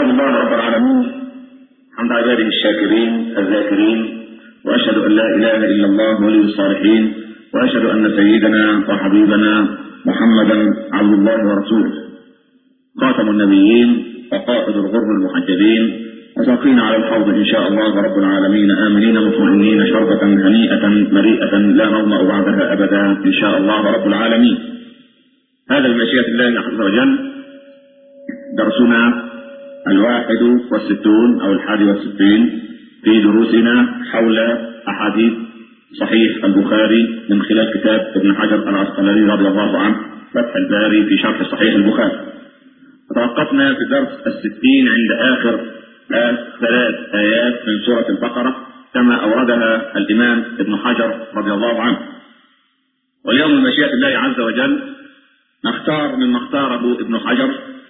أحمد الله رب العالمين حمد عباده الشاكرين الذاكرين وأشهد أن لا إله إلا الله ولي الصالحين وأشهد أن سيدنا وحبيبنا محمدا عبد الله ورسوله خاتم النبيين وقائد الغر المحجبين وساقين على الحوض إن شاء الله رب العالمين آمنين مطمئنين شربة هنيئة مريئة لا نظمأ بعدها أبدا إن شاء الله رب العالمين هذا بمشيئة الله عز وجل درسنا الواحد والستون أو الحادي والستين في دروسنا حول أحاديث صحيح البخاري من خلال كتاب ابن حجر العسقلاني رضي الله عنه فتح الباري في شرح صحيح البخاري توقفنا في درس الستين عند آخر ثلاث آيات من سورة البقرة كما أوردها الإمام ابن حجر رضي الله عنه واليوم بمشيئة الله عز وجل نختار مما اختاره ابن حجر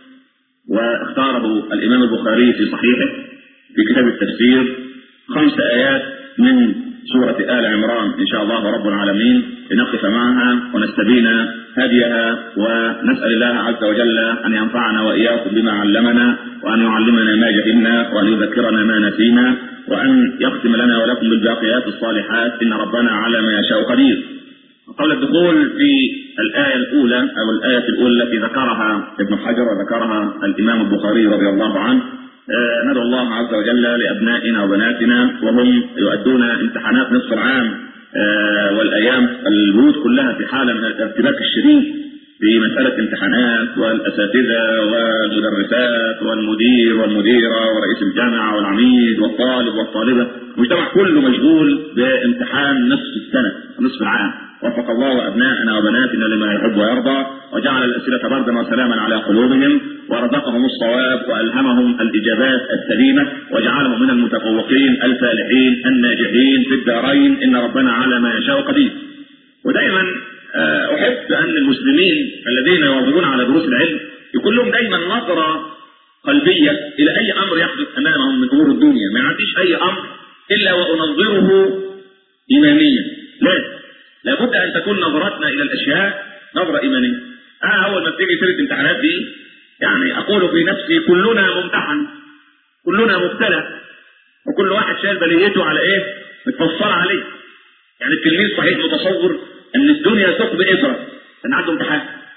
واختاره الإمام البخاري في صحيحه في كتاب التفسير خمس آيات من سورة آل عمران إن شاء الله رب العالمين لنقف معها ونستبين هديها ونسأل الله عز وجل أن ينفعنا وإياكم بما علمنا وأن يعلمنا ما جهلنا وأن يذكرنا ما نسينا وأن يختم لنا ولكم بالباقيات الصالحات إن ربنا على ما يشاء قدير قبل الدخول في الآية الأولى أو الآية الأولى التي ذكرها ابن حجر وذكرها الإمام البخاري رضي الله عنه ندعو الله عز وجل لأبنائنا وبناتنا وهم يؤدون امتحانات نصف العام والأيام البيوت كلها في حالة من الارتباك الشديد في مسألة امتحانات والأساتذة والمدرسات والمدير والمديرة ورئيس الجامعة والعميد والطالب والطالبة المجتمع كله مشغول بامتحان نصف السنة نصف العام وفق الله أبناءنا وبناتنا لما يحب ويرضى وجعل الأسئلة بردا وسلاما على قلوبهم ورزقهم الصواب وألهمهم الإجابات السليمة وجعلهم من المتفوقين الفالحين الناجحين في الدارين إن ربنا على ما يشاء قدير ودائما أحب أن المسلمين الذين يواظبون على دروس العلم يكون لهم دايما نظرة قلبية إلى أي أمر يحدث أمامهم من أمور الدنيا ما يعطيش أي أمر إلا وأنظره إيمانيا لا لابد أن تكون نظرتنا إلى الأشياء نظرة إيمانية أنا أول ما بتيجي سيرة الامتحانات دي يعني أقول في نفسي كلنا ممتحن كلنا مبتلى وكل واحد شايل بليته على إيه متفصلة عليه يعني التلميذ صحيح متصور ان الدنيا ثقب ابره ان عنده امتحان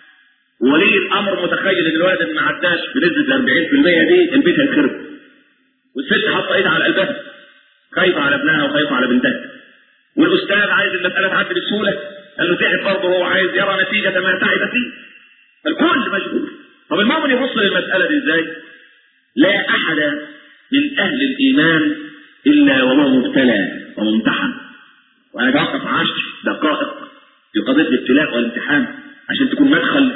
وولي الامر متخيل ان الولد اللي ما عداش بنسبه 40% دي البيت هيتخرب والست حاطه ايدها على قلبها خايفه على ابنها وخايفه على بنتها والاستاذ عايز المساله تعدي بسهوله لانه تعب برضه هو عايز يرى نتيجه ما تعب فيه الكل مشغول طب المؤمن يبص للمساله دي ازاي؟ لا احد من اهل الايمان الا وهو مبتلى وممتحن وانا بوقف عشر دقائق في قضية الابتلاء والامتحان عشان تكون مدخل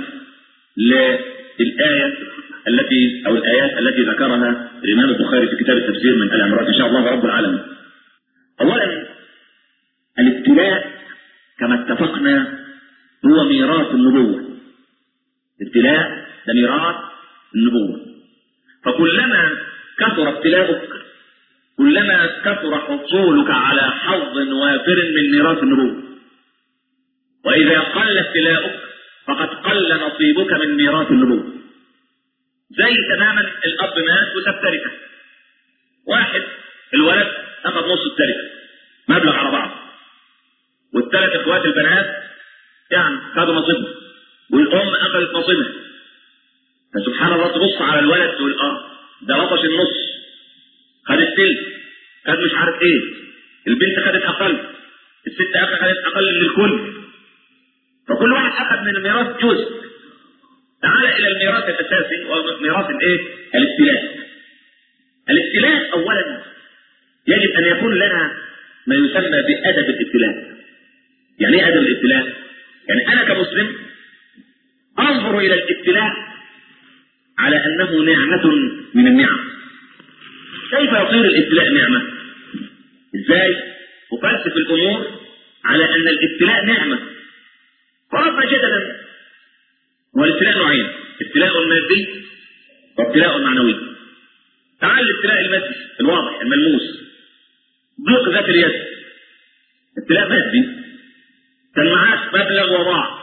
للآية التي أو الآيات التي ذكرها الإمام البخاري في كتاب التفسير من آل عمران إن شاء الله رب العالمين. أولا الابتلاء كما اتفقنا هو ميراث النبوة. الابتلاء ده ميراث النبوة. فكلما كثر ابتلاؤك كلما كثر حصولك على حظ وافر من ميراث النبوة. وإذا قل ابتلاؤك فقد قل نصيبك من ميراث النبوة. زي تماما الأب مات وساب تركة. واحد الولد أخذ نص التركة مبلغ على بعض. والثلاث إخوات البنات يعني خدوا نصيبهم. والأم أخذت نصيبها. فسبحان الله تبص على الولد تقول آه ده لطش النص خد التلت خد مش عارف إيه البنت خدت أقل الست أخذت أقل من الكل فكل واحد اخذ من الميراث جزء تعال الى الميراث الاساسي وهو ميراث الايه الابتلاء الابتلاء اولا يجب ان يكون لنا ما يسمى بادب الابتلاء يعني ايه ادب الابتلاء يعني انا كمسلم انظر الى الابتلاء على انه نعمه من النعم كيف يصير الابتلاء نعمه ازاي افلسف الامور على ان الابتلاء نعمه فرضنا جدلا والابتلاء نوعين ابتلاء مادي وابتلاء معنوي تعال الابتلاء المادي الواضح الملموس ضيق ذات اليد ابتلاء مادي كان معاك مبلغ وضاع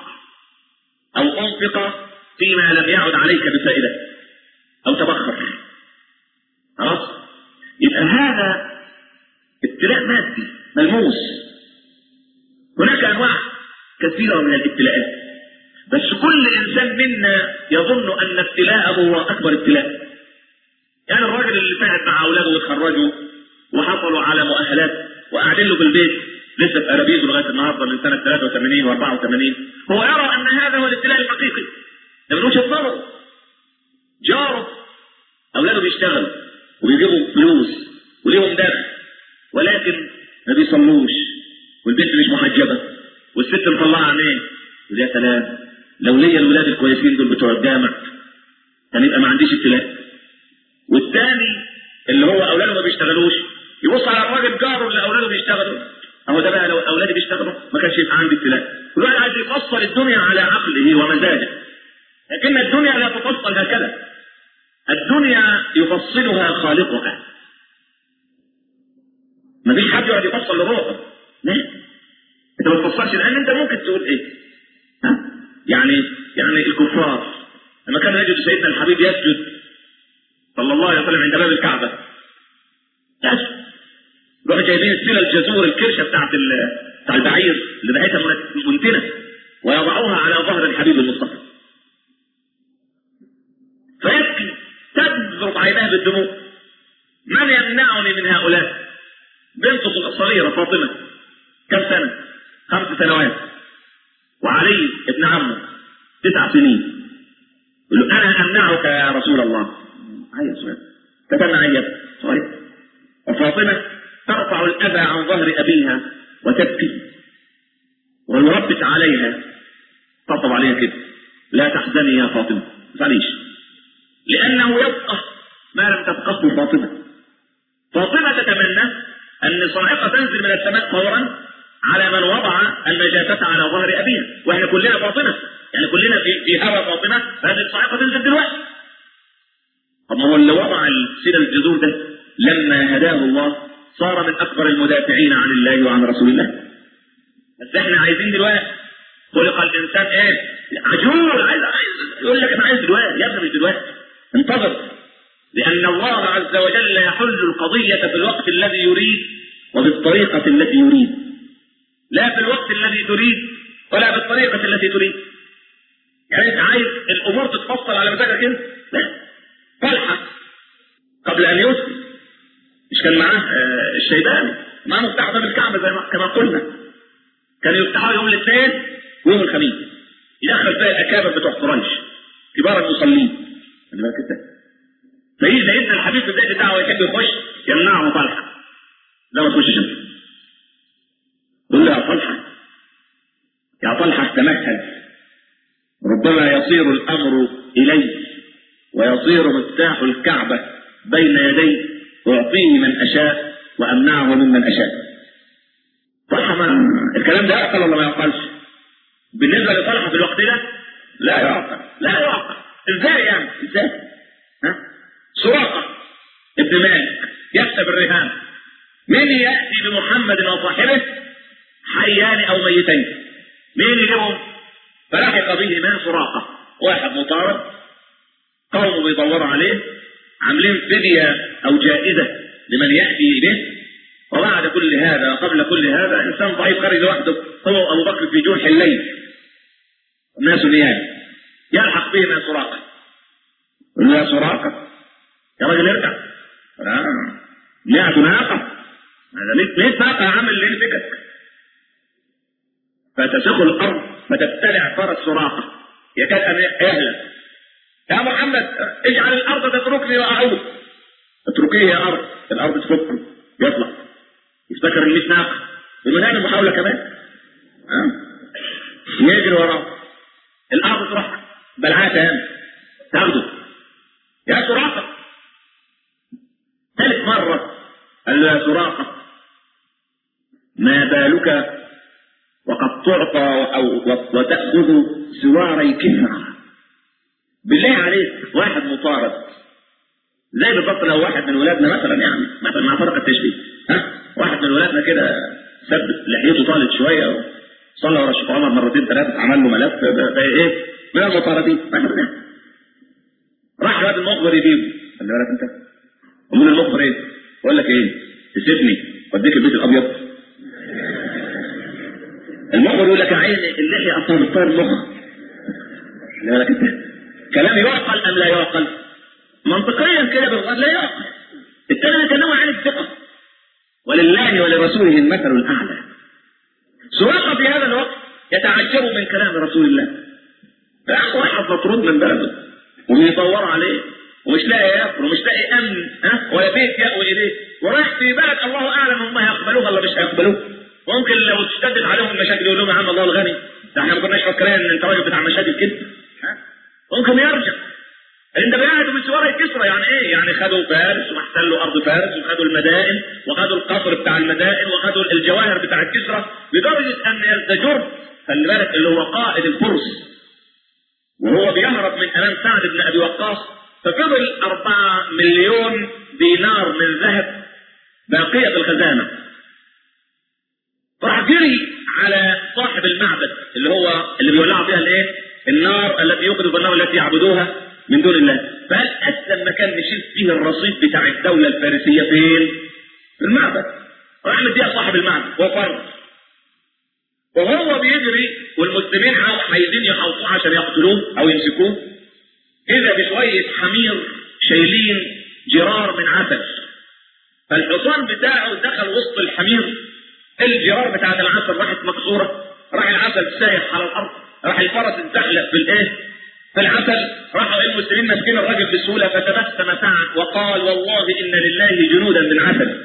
او انفق فيما لم يعد عليك بفائده او تبخر يبقى هذا ابتلاء مادي ملموس هناك انواع كثيره من الابتلاءات بس كل انسان منا يظن ان ابتلاءه هو اكبر ابتلاء يعني الراجل اللي تعب مع اولاده وتخرجوا وحصلوا على مؤهلات وقاعدين له في البيت لسه في ارابيزه لغايه النهارده من سنه 83 و84 هو يرى ان هذا هو الابتلاء الحقيقي ده من وجهه نظره جاره اولاده بيشتغلوا وبيجيبوا فلوس وليهم دخل ولكن ما بيصلوش والبنت مش محجبه والست مطلعه عينيه يا سلام لو ليا الولاد الكويسين دول بتوع الجامع كان يبقى ما عنديش ابتلاء والثاني اللي هو اولاده ما بيشتغلوش يبص على الراجل جاره اللي اولاده بيشتغلوا اهو ده بقى لو اولادي بيشتغلوا ما كانش يبقى عندي ابتلاء كل واحد عايز يفصل الدنيا على عقله ومزاجه لكن الدنيا لا تفصل هكذا الدنيا يفصلها خالقها ما فيش حد يقعد يفصل لروحه لا انت ما تفصلش لان انت ممكن تقول ايه ها؟ يعني يعني الكفار لما كان يجد سيدنا الحبيب يسجد صلى الله عليه وسلم عند باب الكعبه يسجد يروحوا جايبين السله الجزور الكرشه بتاعت بتاع البعير اللي ريحتها منتنه ويضعوها على ظهر الحبيب المصطفى فيبكي تذرف عيناه بالدموع من يمنعني من هؤلاء بنته صغيرة فاطمة كم سنة خمس سنوات وعلي ابن عمه تسع سنين يقول له أنا أمنعك يا رسول الله هيا سؤال تتمنع أن صحيح وفاطمة ترفع الأذى عن ظهر أبيها وتبكي ويربت عليها طبطب عليها كده لا تحزني يا فاطمة ما تزعليش لأنه يفقه ما لم تفقهه فاطمة فاطمة تتمنى أن صاعقة تنزل من السماء فورا على من وضع النجاسة على ظهر أبيها وإحنا كلنا فاطمة يعني كلنا في في هوى فاطمة فهذه الصاعقة تنزل دلوقتي طب ما هو اللي وضع السيرة الجذور ده لما هداه الله صار من أكبر المدافعين عن الله وعن رسول الله بس احنا عايزين دلوقتي خلق الإنسان ايه عجول عايز عايز يقول لك انا عايز دلوقتي يا ابني مش دلوقتي انتظر لأن الله عز وجل يحل القضية في الوقت الذي يريد وبالطريقة التي يريد لا في الوقت الذي تريد ولا بالطريقة التي تريد يعني انت عايز الأمور تتفصل على مزاجك انت لا طلحة قبل أن يسلم مش كان معاه آه الشيباني معاه مفتاح باب الكعبة زي ما كما قلنا كان يفتحوا يوم الاثنين ويوم الخميس يدخل فيها الأكابر بتوع قريش كبار المصلين فيجي سيدنا الحبيب في بدايه الدعوه يحب يخش يمنعه طلحه لا ما تخشش انت قل له يا طلحه يا طلحه تمهل ربما يصير الامر اليك ويصير مفتاح الكعبه بين يدي اعطيه من اشاء وامنعه ممن اشاء طلحه ما الكلام ده يعقل ولا ما يعقلش بالنسبه لطلحه في الوقت ده لا يعقل لا يعقل ازاي يعني ازاي ها سراقة ابن مالك يكسب الرهان من يأتي بمحمد وصاحبه حيان أو ميتين مين يجيبهم فلحق به من سراقة واحد مطارد قومه بيدوروا عليه عاملين فدية أو جائزة لمن يأتي به وبعد كل هذا وقبل كل هذا إنسان ضعيف خارج لوحده هو أبو بكر في جرح الليل الناس نيام يلحق به من سراقة يا سراقة يا راجل ارجع لا مئة ناقة هذا 100 ناقة عمل ليه فكك فتسخ الأرض فتبتلع فرس سراقة يكاد أن يهلك يا محمد اجعل الأرض تتركني وأعود اتركيه يا أرض الأرض تفك يطلع يفتكر ال 100 ناقة ومن هنا محاولة كمان ها يجري وراه الأرض تروح بلعاه تاني تاخده يا سراقة ثالث مرة قال له يا سراقة ما بالك وقد تعطى أو وتأخذ سواري كفرة بالله عليك واحد مطارد زي بالضبط لو واحد من ولادنا مثلا يعني مثلا مع فرق التشبيه ها واحد من ولادنا كده سب لحيته طالت شويه صلى ورا الشيخ عمر مرتين ثلاثه عمل له ملف بقى ايه من المطاردين مثلا راح الواد المخبر يجيبه خلي بالك انت ومن المخبر ايه بقول لك ايه تسيبني واديك البيت الابيض المخبر يقول لك يا عيني اللحيه اصلا بتطير المخ لا لا انت كلام يعقل ام لا يعقل منطقيا كده بالغالب لا يعقل الكلام يتنوع عن الثقه ولله ولرسوله المثل الاعلى سراقه في هذا الوقت يتعجب من كلام رسول الله واحد مطرود من بلده وبيدور عليه ومش لاقي ياكل ومش لاقي امن ها ولا بيت ياوي اليه ورايح في بلد الله اعلم هم هيقبلوه ولا مش هيقبلوه ممكن لو اشتدت عليهم المشاكل يقول لهم يا عم الله الغني ده احنا ما كناش فاكرين ان انت راجل بتاع مشاكل كده ها ممكن يرجع انت بيعهدوا من سواري كسرى يعني ايه؟ يعني خدوا فارس واحتلوا ارض فارس وخدوا المدائن وخدوا القصر بتاع المدائن وخدوا الجواهر بتاع الكسرى لدرجه ان يزدجر خلي بالك اللي هو قائد الفرس وهو بيهرب من امام سعد بن ابي وقاص ففضل أربعة مليون دينار من ذهب باقية في الخزانة راح جري على صاحب المعبد اللي هو اللي بيولعوا فيها الايه؟ النار التي يوقد النار التي يعبدوها من دون الله فقال اسلم مكان نشيل فيه الرصيد بتاع الدولة الفارسية فين؟ في المعبد راح مديها صاحب المعبد وفر وهو بيجري والمسلمين عايزين يحوطوه عشان يقتلوه او يمسكوه اذا بشوية حمير شايلين جرار من عسل فالحصان بتاعه دخل وسط الحمير الجرار بتاعت العسل راحت مكسورة راح العسل سايح على الارض راح الفرس اتزحلق في الايه في العسل راحوا المسلمين ماسكين الراجل بسهولة فتبسم سعد وقال والله ان لله جنودا من عسل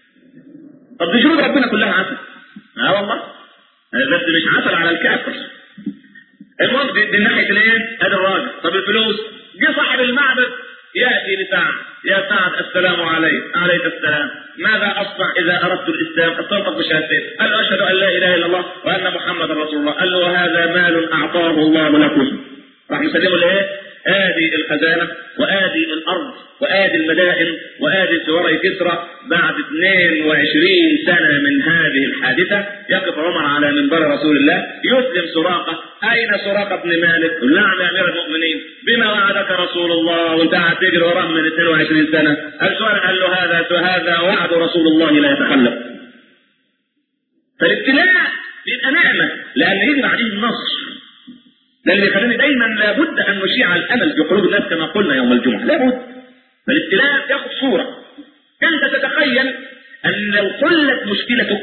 طب دي جنود ربنا كلها عسل اه والله بس مش عسل على الكافر المهم دي, دي ناحيه الايه؟ ادي الراجل طب الفلوس جه صاحب المعبد ياتي لسعد يا سعد السلام عليك عليك السلام ماذا اصنع اذا اردت الاسلام اتصدق بشهادتين قال له اشهد ان لا اله الا الله وان محمدا رسول الله قال له وهذا مال اعطاه الله لكم راح يسلمه الايه؟ ادي الخزانه وادي الارض وادي المدائن وادي سواري كسرى بعد 22 سنه من هذه الحادثه يقف عمر على منبر رسول الله يسلم سراقه اين سراقه بن مالك؟ نعم يا امير المؤمنين بما وعدك رسول الله وانت قاعد تجري وراه من 22 سنه السؤال قال له هذا هذا وعد رسول الله لا يتخلف فالابتلاء بيبقى نعمه لان يجب عليه النصر ده اللي بيخليني دايما لابد ان نشيع الامل في قلوب الناس كما قلنا يوم الجمعه لابد فالابتلاء ياخذ صوره انت تتخيل ان لو قلت مشكلتك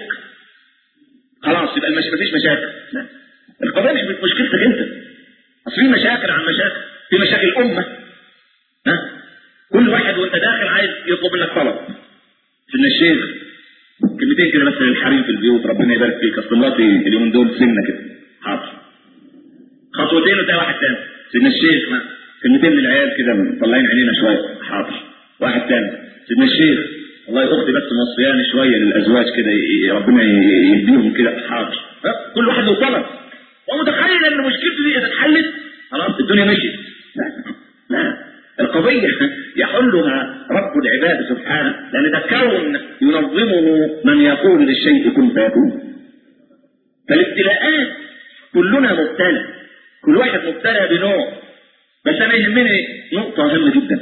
خلاص يبقى مش مفيش مشاكل لا القضيه مش مشكلتك انت اصل في مشاكل عن مشاكل في مشاكل امه ها كل واحد وانت داخل عايز يطلب منك طلب سيدنا الشيخ كلمتين كده بس للحريم في البيوت ربنا يبارك فيك اصل مراتي اليومين دول سنه كده حاضر خطوتين وتلاقي واحد تاني سيدنا الشيخ كلمتين للعيال كده مطلعين عينينا شويه حاضر واحد تاني سيدنا الشيخ والله اختي بس موصياني شويه للازواج كده ربنا يهديهم كده حاضر كل واحد له طلب ومتخيل ان مشكلته دي اذا اتحلت خلاص الدنيا مشيت لا لا القضية يحلها رب العباد سبحانه لأن ده كون ينظمه من يقول للشيء كن فيكون فالابتلاءات كلنا مبتلى كل واحد مبتلى بنوع بس انا يهمني نقطة مهمة جدا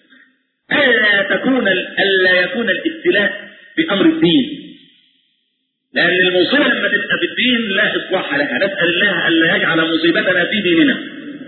ألا تكون ألا يكون الابتلاء بأمر الدين لأن المصيبة لما تبقى في الدين لا إصلاح لها نسأل الله ألا يجعل مصيبتنا في ديننا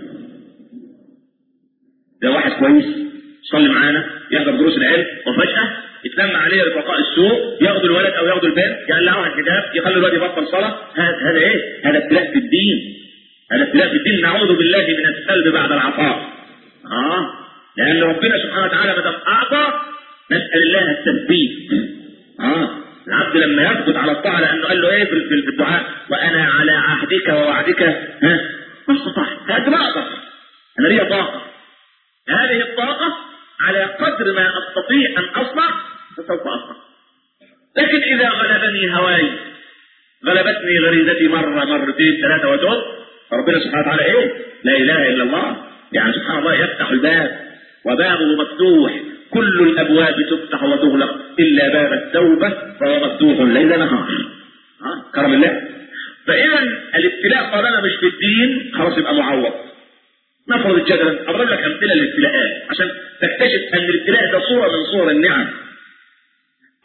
ده واحد كويس يصلي معانا يحضر دروس العلم وفجأة يتلم عليه رفقاء السوء ياخدوا الولد أو ياخدوا البنت يقلعوا الحجاب يخلوا الولد يبطل صلاة هذا هذا إيه؟ هذا ابتلاء في الدين هذا ابتلاء في الدين نعوذ بالله من السلب بعد العطاء اه لان ربنا سبحانه وتعالى ما دام اعطى نسال الله التثبيت اه العبد لما يثبت على الطاعه لانه قال له ايه في في الدعاء وانا على عهدك ووعدك ها ما استطعت هذا ما اقدر انا لي طاقه هذه الطاقه على قدر ما استطيع ان اصنع فسوف اصنع لكن اذا غلبني هواي غلبتني غريزتي مره مرتين ثلاثه وتوب ربنا سبحانه وتعالى ايه لا اله الا الله يعني سبحان الله يفتح الباب وبابه مفتوح كل الابواب تفتح وتغلق الا باب التوبه فهو مفتوح ليل نهار ها كرم الله فاذا الابتلاء طالما مش في الدين خلاص يبقى معوض نفرض الجدل اضرب لك امثله للابتلاءات عشان تكتشف ان الابتلاء ده صوره من صور النعم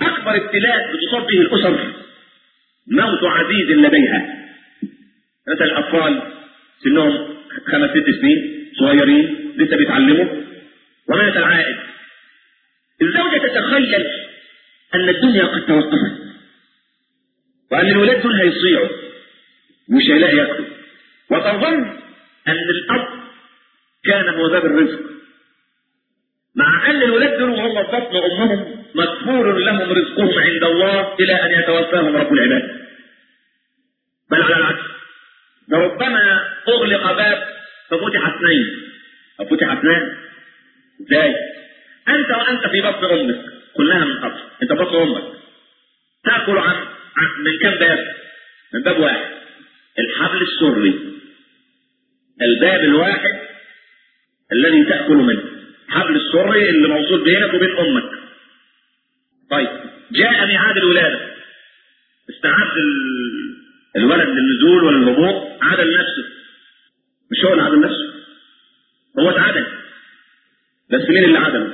اكبر ابتلاء بتصاب به الاسر موت عزيز لديها مثلا الاطفال سنهم خمس ست سنين صغيرين لسه بيتعلموا ومات العائد الزوجة تتخيل ان الدنيا قد توقفت وان الولاد دول هيصيعوا مش هيلاقي ياكلوا وتظن ان الاب كان هو باب الرزق مع ان الولاد دول وهم في بطن امهم مغفور لهم رزقهم عند الله الى ان يتوفاهم رب العباد بل على العكس ربما اغلق باب ففتح اثنين او فتح اثنان ازاي انت وانت في بطن امك كلها من قبل انت بطن امك تاكل عن, عن من كم باب من باب واحد الحبل السري الباب الواحد الذي تاكل منه حبل السري اللي موصول بينك وبين امك طيب جاء ميعاد الولاده استعد الولد للنزول وللهبوط عدل نفسه مش هو اللي عدل نفسه هو اتعدل بس مين اللي عدل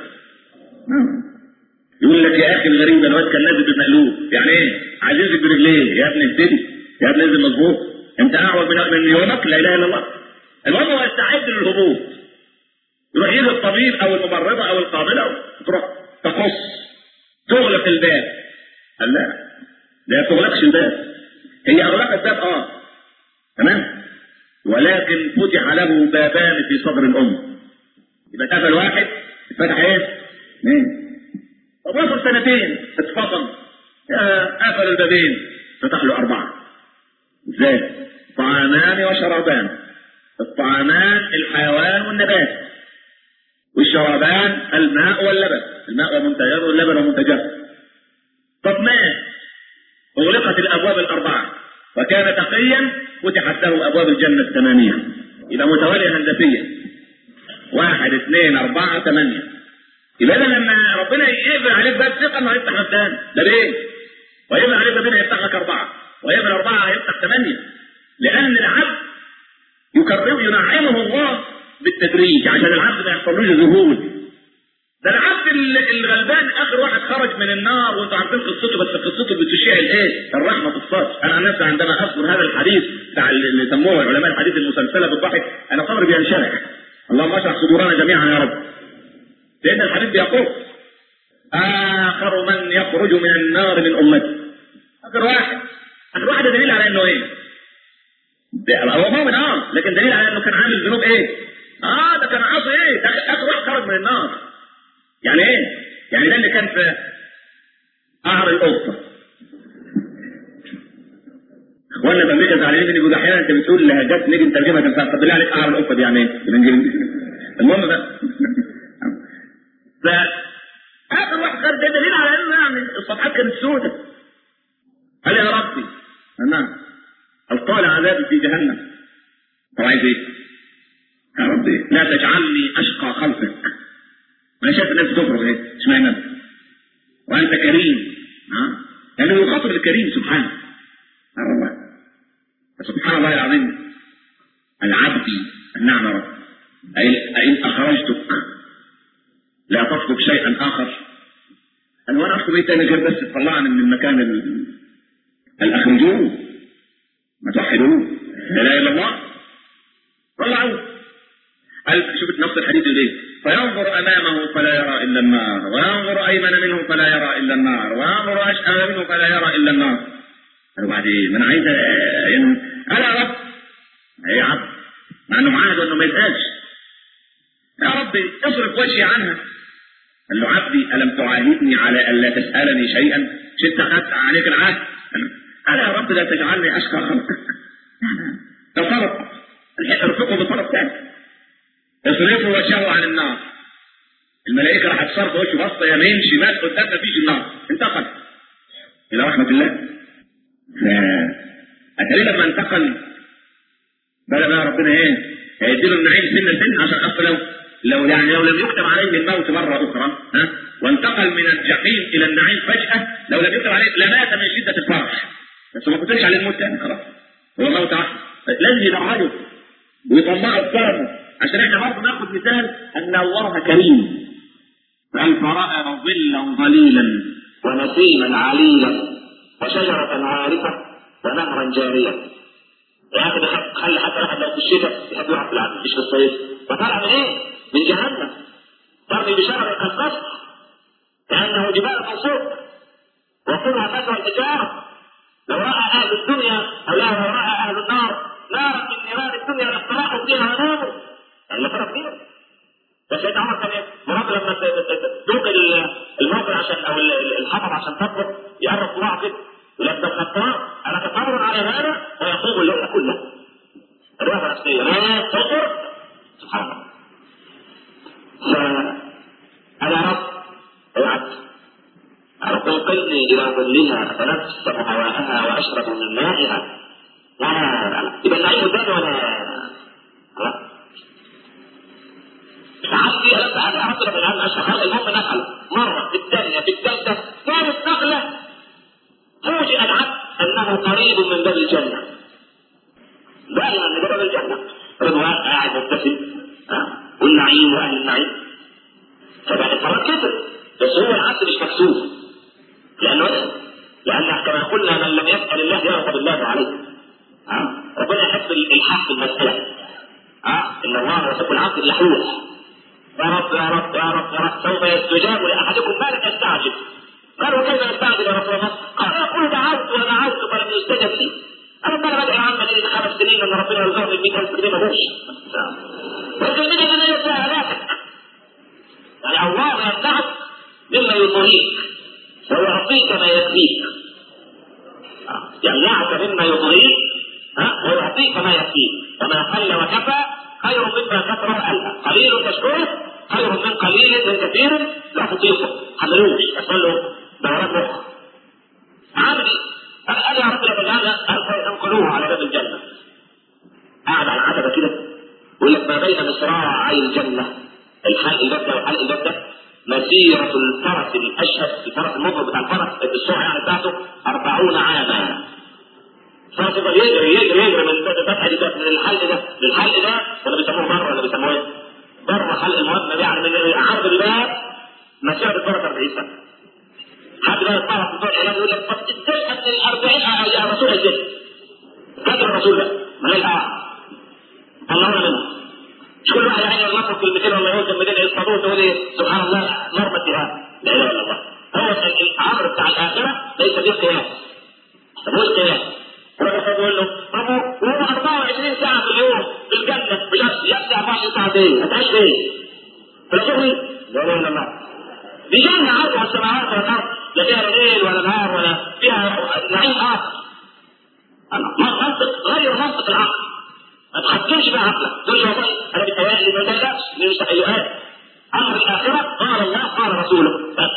يقول لك يا اخي الغريب الواد كان نازل بالمقلوب يعني ايه عايز ينزل برجليه يا ابني ابتدي يا ابني انزل مظبوط انت اعوج من من يومك لا اله الا الله المهم هو يستعد للهبوط يروح يجي الطبيب او الممرضه او القابله تروح تقص تغلق الباب قال لا لا تغلقش الباب هي اغلقت باب اه تمام ولكن فتح له بابان في صدر الام يبقى اتقفل واحد اتفتح ايه؟ اثنين طب وصل سنتين اتفصل قفل البابين فتح له اربعه ازاي؟ طعامان وشرابان الطعامان الحيوان والنبات والشرابان الماء واللبن الماء ومنتجات واللبن ومنتجات طب مات اغلقت الابواب الاربعه وكان تقيا فتحت له ابواب الجنه الثمانيه يبقى متواليه هندسيا واحد اثنين اربعه ثمانيه يبقى اذا لما ربنا يقفل عليك باب ثقه انه هيفتح لك ثاني ده ليه؟ ويقفل عليك بابين هيفتح لك اربعه ويقفل اربعه هيفتح ثمانيه لان العبد يكرم ينعمه الله بالتدريج عشان العبد ما يحصلوش ذهول ده العبد الغلبان اخر واحد خرج من النار وانتوا عارفين قصته بس قصته بتشيع الايه؟ الرحمه في الصدر، انا عن نفسي عندما اذكر هذا الحديث بتاع اللي سموه علماء الحديث المسلسله بالضحك انا صدري بينشرح. اللهم اشرح صدورنا جميعا يا رب. لان الحديث بيقول اخر من يخرج من النار من امتي. اخر واحد. اخر واحد ده دليل على انه ايه؟ هو مؤمن اه لكن دليل على انه كان عامل ذنوب ايه؟ اه ده كان عاصي ايه؟ ده اخر واحد خرج من النار. يعني ايه؟ يعني ده اللي كان في قعر القطه. اخوانا في امريكا زعلانين مني بيقولوا احيانا انت بتقول لهجات نيجي نترجمها تنفع طب بالله عليك قعر القطه دي يعني ايه؟ بالانجليزي. المهم بقى ف اخر واحد خرج ده دليل على انه يعني الصفحات كانت سودة. قال يا ربي نعم القال عذابي في جهنم. طب عايز ايه؟ يا ربي لا تجعلني اشقى خلقك. انا شايف الناس بتفرغ ايه اشمعنى وانت كريم ها يعني هو خاطر الكريم سبحانه الله سبحان الله العظيم العبد النعم رب أي أين أخرجتك لا تطلب شيئا آخر أنا وأنا أطلب إيه تاني غير بس تطلعني من المكان ال... الأخرجوه ما توحدوه لا إله إلا الله طلعوه شوف نفس الحديث ليه فينظر امامه فلا يرى الا النار وينظر ايمن منه فلا يرى الا النار وينظر اشأم منه فلا يرى الا النار قال وبعدين ما انا عايز انا يا رب يا عبد مع انه معاهد انه ما يسالش يا ربي اصرف وجهي عنها قال له عبدي الم تعاهدني على الا تسالني شيئا شئت اخذت عليك العهد قال يا رب لا تجعلني اشقى خلقك ده طلب ارفقه بطلب ثاني اصرفوا وجهه عن النار الملائكة راح تصرف وشه بسطة يمين شمال قدام مفيش النار انتقل إلى رحمة الله أتاري لما انتقل بقى بقى ربنا ايه هيديله النعيم سنة سنة عشان أصل لو لو يعني لو لم يكتب عليه الموت مرة أخرى ها وانتقل من الجحيم إلى النعيم فجأة لو لم يكتب عليه لمات من شدة الفرح بس ما كنتش عليه الموت تاني خلاص هو موت واحد لازم يدعيه ويطمعه بكرمه عشان احنا برضه ناخد مثال ان الله كريم قال فرأى ظلا ظليلا ونسيما عليلا وشجرة عارفة ونهرا جاريا يا اخي خلي حتى واحد لو في الشتاء يحب يقعد في العالم مش في الصيف وطالع من ايه؟ من جهنم ترمي بشرر القصر كانه جبال منصوب وكلها فتوى الحجاره لو راى اهل الدنيا او لو راى اهل النار نارا من نيران الدنيا لاستراحوا فيها وناموا يعني فرق فيها بس سيدنا عمر كان مراد لما توقد الموقع عشان او الحطب عشان تطبخ يقرب صباعه كده ولما الخطاب انا تصبر على هذا ويصوم الليل كله رياضه نفسيه لا تصبر سبحان الله فانا رب العبد رب انقذني الى ظلها فتنفس هواءها واشرب من مائها لا لا لا يبقى النعيم قدامي ولا عبدي ألم أنا أعرف من هذا الشهر المهم نقل مرة في الثانية في الثالثة ثالث نقلة فوجئ العبد أنه قريب من باب الجنة دائما من باب الجنة رضوان قاعد مبتسم والنعيم وأهل النعيم فبعد الفرق كتر بس هو العبد مش مكسوف لأنه لأن كما قلنا من لم يسأل الله يغضب الله عليه ربنا يحب الحق في المسألة إن الله يحب العبد اللحوح يا رب يا رب يا رب يا رب سوف يستجاب لاحدكم ما لك يستعجل قالوا كيف يستعجل يا رسول الله؟ قال يقول دعوت ودعوت فلم يستجب لي انا ما بدعي عم لي خمس سنين ان ربنا يرزقني ب 100000 جنيه ملوش لكن من الذي يدعي هلاكك يعني الله يمنعك مما يطغيك ويعطيك ما يكفيك يمنعك مما يطغيك ويعطيك ما يكفيك وما قل وكفى خير مما كثر وألهى قليل تشكره خير من قليل من كثير لا تطيقه حملوش يحصل له دورات مخ عبدي انا قال يا رب لما هذا انقلوه على باب الجنه قاعد على العتبه كده يقول لك ما بين مصراعي الجنه الحلق البته والحلق البته مسيرة الفرس الأشهب الفرس المضرب بتاع الفرس السرعة يعني بتاعته 40 عاما فيفضل يجري يجري يجري من فتحة دي من الحلق ده للحلق ده ولا بيسموه بره ولا بيسموه ايه؟ بره حلق المبنى يعني من عرض الباب مسيرة الفرس 40 سنة. حد بقى يطلع في بتوع الاعلام يقول لك طب ازاي قد ال 40 يا رسول ازاي؟ قدر الرسول ده من الآن طلعونا منه مش كل واحد يعني يلطف كلمتين ولا يقول كلمتين يصطادوه تقول ايه سبحان الله مرمى اتهام لا اله الا الله هو الامر بتاع الاخره ليس فيه قياس مش قياس الرسول بيقول له طب وهو 24 ساعه في اليوم في الجنه مش يحسب 24 ساعه ايه؟ هتعيش فين؟ في الشغل؟ لا اله الا الله دي جنه عرضها السماوات والارض لا فيها ليل ولا نهار ولا فيها نعيم اخر منطق غير منطق العقل ما تحكمش بعقلك تقول لي والله انا بتهيألي ما تقلقش من تهيؤات امر الاخره قال الله قال رسوله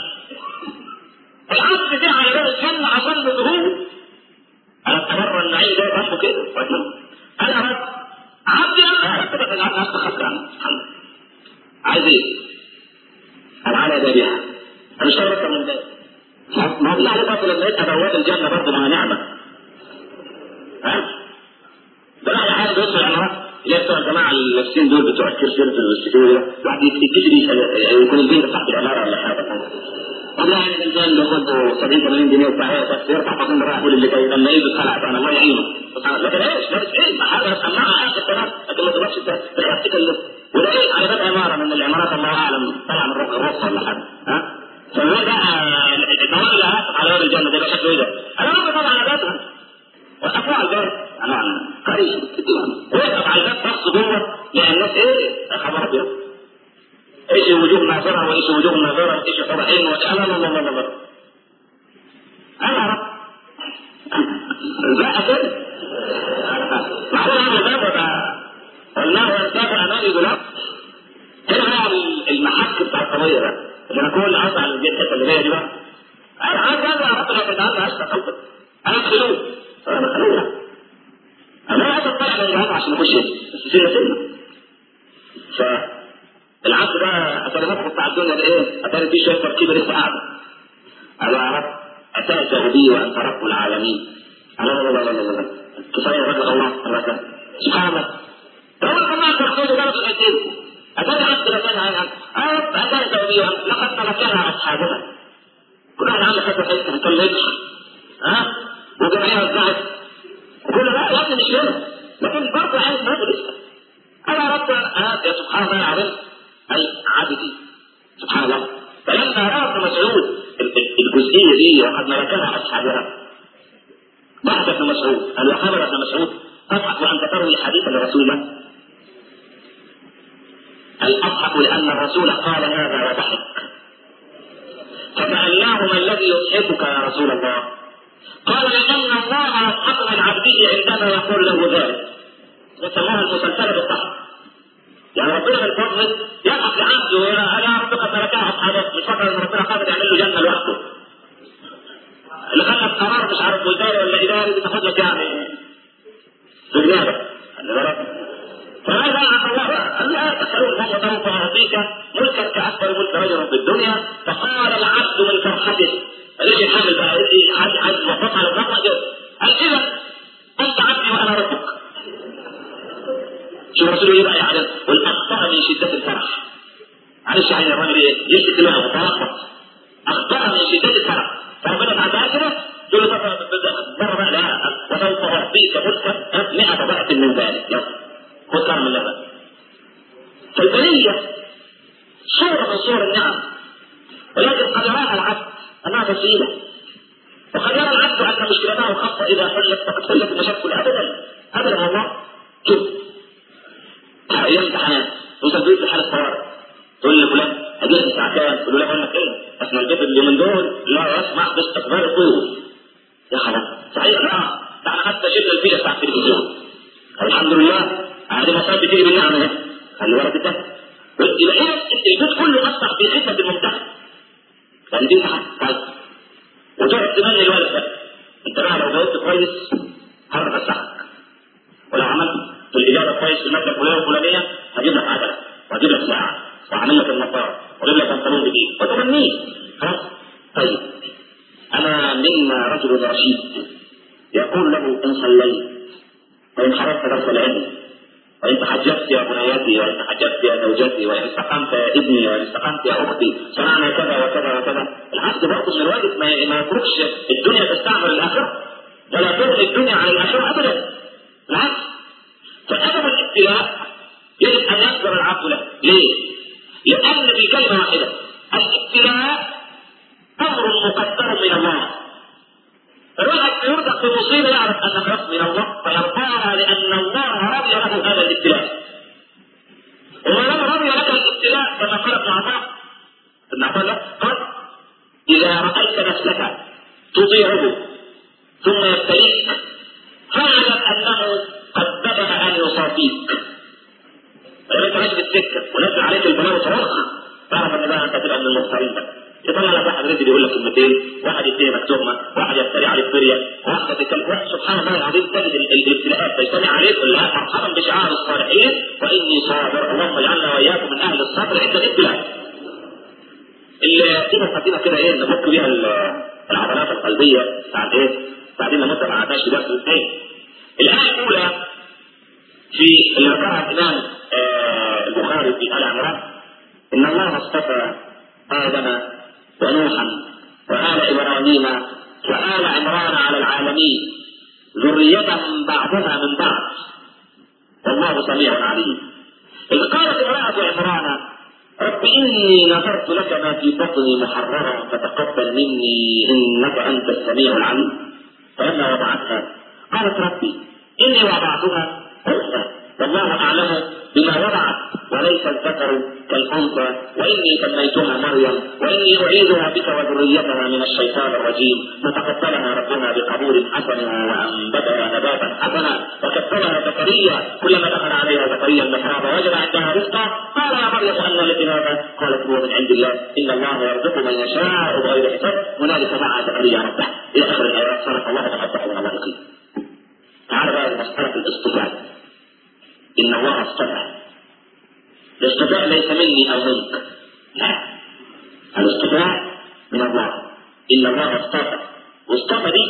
العبد ده على باب الجنه عشان مجهول انا اتمرن النعيم ده اسمه كده انا رب عبدي انا اتفق ان انا استخف عنه عايز ايه؟ انا على بابها انا مش اكتر من ده ما هو على باطل لما يبقى بواب الجنه برضه مع نعمه ها؟ ده على حاجه بيوصل العمارات اللي هي بتوع الجماعه اللابسين دول بتوع الكرسي والسكيورتي ده الواحد يبتدي يكون البيت بتاعت العماره ولا حاجه والله يعني الجان بياخد 70 80 جنيه وبتاع بس يرفع فاطمه رايح يقول اللي جاي لما يجي الصلاه انا الله يعينه لكن ايش لابس ايه ما حاجه سماعه اخر كلام لكن ما تقدرش تتكلم وده ايه على باب عماره من العمارات الله اعلم طلع من الرخصه ولا حاجه ها فهو بقى الدوام اللي هرقت على باب الجنه ده شكله ايه ده؟ انا رب طبعا على بابها وقفوا على الباب انا قريب وقف على الباب بص جوه لان الناس ايه خبر ابيض ايش وجوه ناظرة وايش وجوه ناظرة وايش فرحين وايش لا لا لا لا لا انا رب لا كده معقول انا بابا ده والله ينتفع امامي بلاد هنا بقى المحك بتاع القضيه ده اللي انا كل عايز على الجيش الحته اللي هي دي بقى انا عايز ارجع احط لك تعالى عشان قلبك انا خلوه انا خلوه انا عايز اطلع من الجهاز عشان اخش بس سنه سنه ف العبد بقى اتاري مدخل بتاع الدنيا ده ايه؟ اتاري فيه شويه تركيب لسه قاعده. قال يا رب اتاك بي وانت رب العالمين. لا لا لا لا لا لا كفايه رجل الله الله كان سبحان الله. هو طلعت مخصوص ده في الحديث. اتاك عبد لكن يا رب اتاك بي لقد تركها اصحابها. كل واحد عنده حته حته ما تكلمش ها وجمعيه وزعت وكل لا يا ابني مش كده لكن برضه عايز ما لسه انا رد آه يا سبحان الله العظيم اي عبدي سبحان الله فلما راى ابن مسعود الجزئيه دي وقد ملكها اصحابها ضحك ابن مسعود قال وحضر ابن مسعود تضحك وانت تروي حديثا لرسول الله الاضحك لان الرسول قال هذا وضحك فسالناه ما الذي يضحكك يا رسول الله قال لان الله يضحك من عبده عندما يقول له ذلك يسموها المسلسله بالضحك يعني ربنا من فضله يضحك لعبده انا ربك تركها اصحابه مش فاكر ان ربنا قادر يعمل له جنه لوحده اللي خلى قرار مش عارف وزاري ولا اداري بتاخد لك يعني في دماغك خلي بالك فماذا عن الله قال لا تسألون هم سوف أعطيك ملكا كأكبر ملك رجل في الدنيا فقال العبد من فرحته فليش يتحمل بقى عايز عايز مبسوط على الرقم قال إذا أنت عبدي وأنا ربك شوف رسول الله بقى يعني والأخطاء من شدة الفرح معلش يعني الراجل ايه يمسك دماغه تلخبط أخطاء من شدة الفرح فربنا بعد كده تقول له بره بقى لا وسوف أعطيك ملكا 100 ضعف من ذلك يلا خد كام من اللبن فالبنية صورة من صور النعم ولكن قد يراها العبد أنها وسيلة وقد يرى العبد أن مشكلته خاصة إذا حلت فقد حلت المشاكل أبدا أبدا والله شوف أيام امتحانات وسجلت في حالة طوارئ تقول لفلان هجيب الساعة كام؟ تقول له أقول لك إيه؟ أصل البيت اليومين دول لا يسمح باستقبال الضيوف يا خلاص صحيح لا ده احنا حتى شلنا الفيلة بتاع التلفزيون الحمد لله هذه مسائل بتيجي بالنعمة اهي خلي بالك انت يبقى ايه البيت كله اصبح في خدمة الممتحن كان دي امتحان طيب وتقعد تمني الولد ده انت بقى لو جاوبت كويس هعرف اسحك ولو عملت في الاجابه كويس في الماده الفلانيه الفلانيه هجيب لك عجله وهجيب لك ساعه وهعمل لك النظاره واجيب لك بنطلون جديد وتمنيه خلاص طيب انا منا رجل رشيد يقول له ان صليت وان حرصت درس العلم وإن تحجبت يا بنياتي وإن تحجبت يا زوجتي وإن استقمت يا ابني وإن استقمت يا أختي صنعنا كذا وكذا وكذا العبد برضه من الواجب ما ما يتركش الدنيا تستعمل الآخرة ولا تغني الدنيا عن الآخرة أبدا بالعكس فأدب الابتلاء يجب أن يصبر العبد له ليه؟ لأن في كلمة واحدة الابتلاء أمر مقدر من الله الواحد يرزق في مصيبه يعرف ان الرزق من الله فيرفعها لان الله رضي له هذا الابتلاء. وما لم رضي لك الابتلاء كما قال ابن عطاء ابن عطاء قال اذا رايت نفسك تطيعه ثم يبتليك فاعلم انه قد بدا ان يصافيك. فلما انت ماشي بالسكه ونزل عليك البلاء وتوقع تعرف ان بقى انت تبقى من المختارين بقى. يطلع لك واحد رجل يقول لك كلمتين واحد يتهمك تهمه واحد يفتري عليك فريه واحده تتكلم واحد سبحان الله العظيم تجد الابتلاءات تجتمع عليك كلها مرحبا بشعار الصالحين واني صابر اللهم اجعلنا واياكم من اهل الصبر عند الابتلاء. اللي في مقدمه كده ايه نفك بيها العضلات القلبيه بتاعت ايه؟ بعدين لما انت ما عداش درس الاثنين. الايه الاولى في اللي ذكرها الامام آه البخاري في ال عمران ان الله اصطفى ادم ونوحا وآل إبراهيم وآل عمران على العالمين ذرية بعضها من بعض والله سميع عليم إذ قالت امرأة عمران رب إني نذرت لك ما في بطني محررا فتقبل مني إنك أنت السميع العليم فلما وضعتها قالت ربي إني وضعتها أنثى والله أعلم بما وضعت وليس الذكر كالأنثى وإني سميتها مريم وإني أعيذها بك وذريتها من الشيطان الرجيم فتقبلها ربنا بقبول حسن وأنبتها نباتا حسنا وكفلها زكريا كلما دخل عليها زكريا المحراب وجد عندها رزقا قال يا مريم أن لك هذا قالت هو من عند الله إن الله يرزق من يشاء بغير حساب هنالك دعا زكريا ربه إلى آخر الآيات صدق الله وتقبل من الله يقين تعال بقى مسألة الاصطفاء إن الله اصطفى الاصطفاء ليس مني أو منك لا الاصطفاء من الله إن الله اصطفى واصطفى دي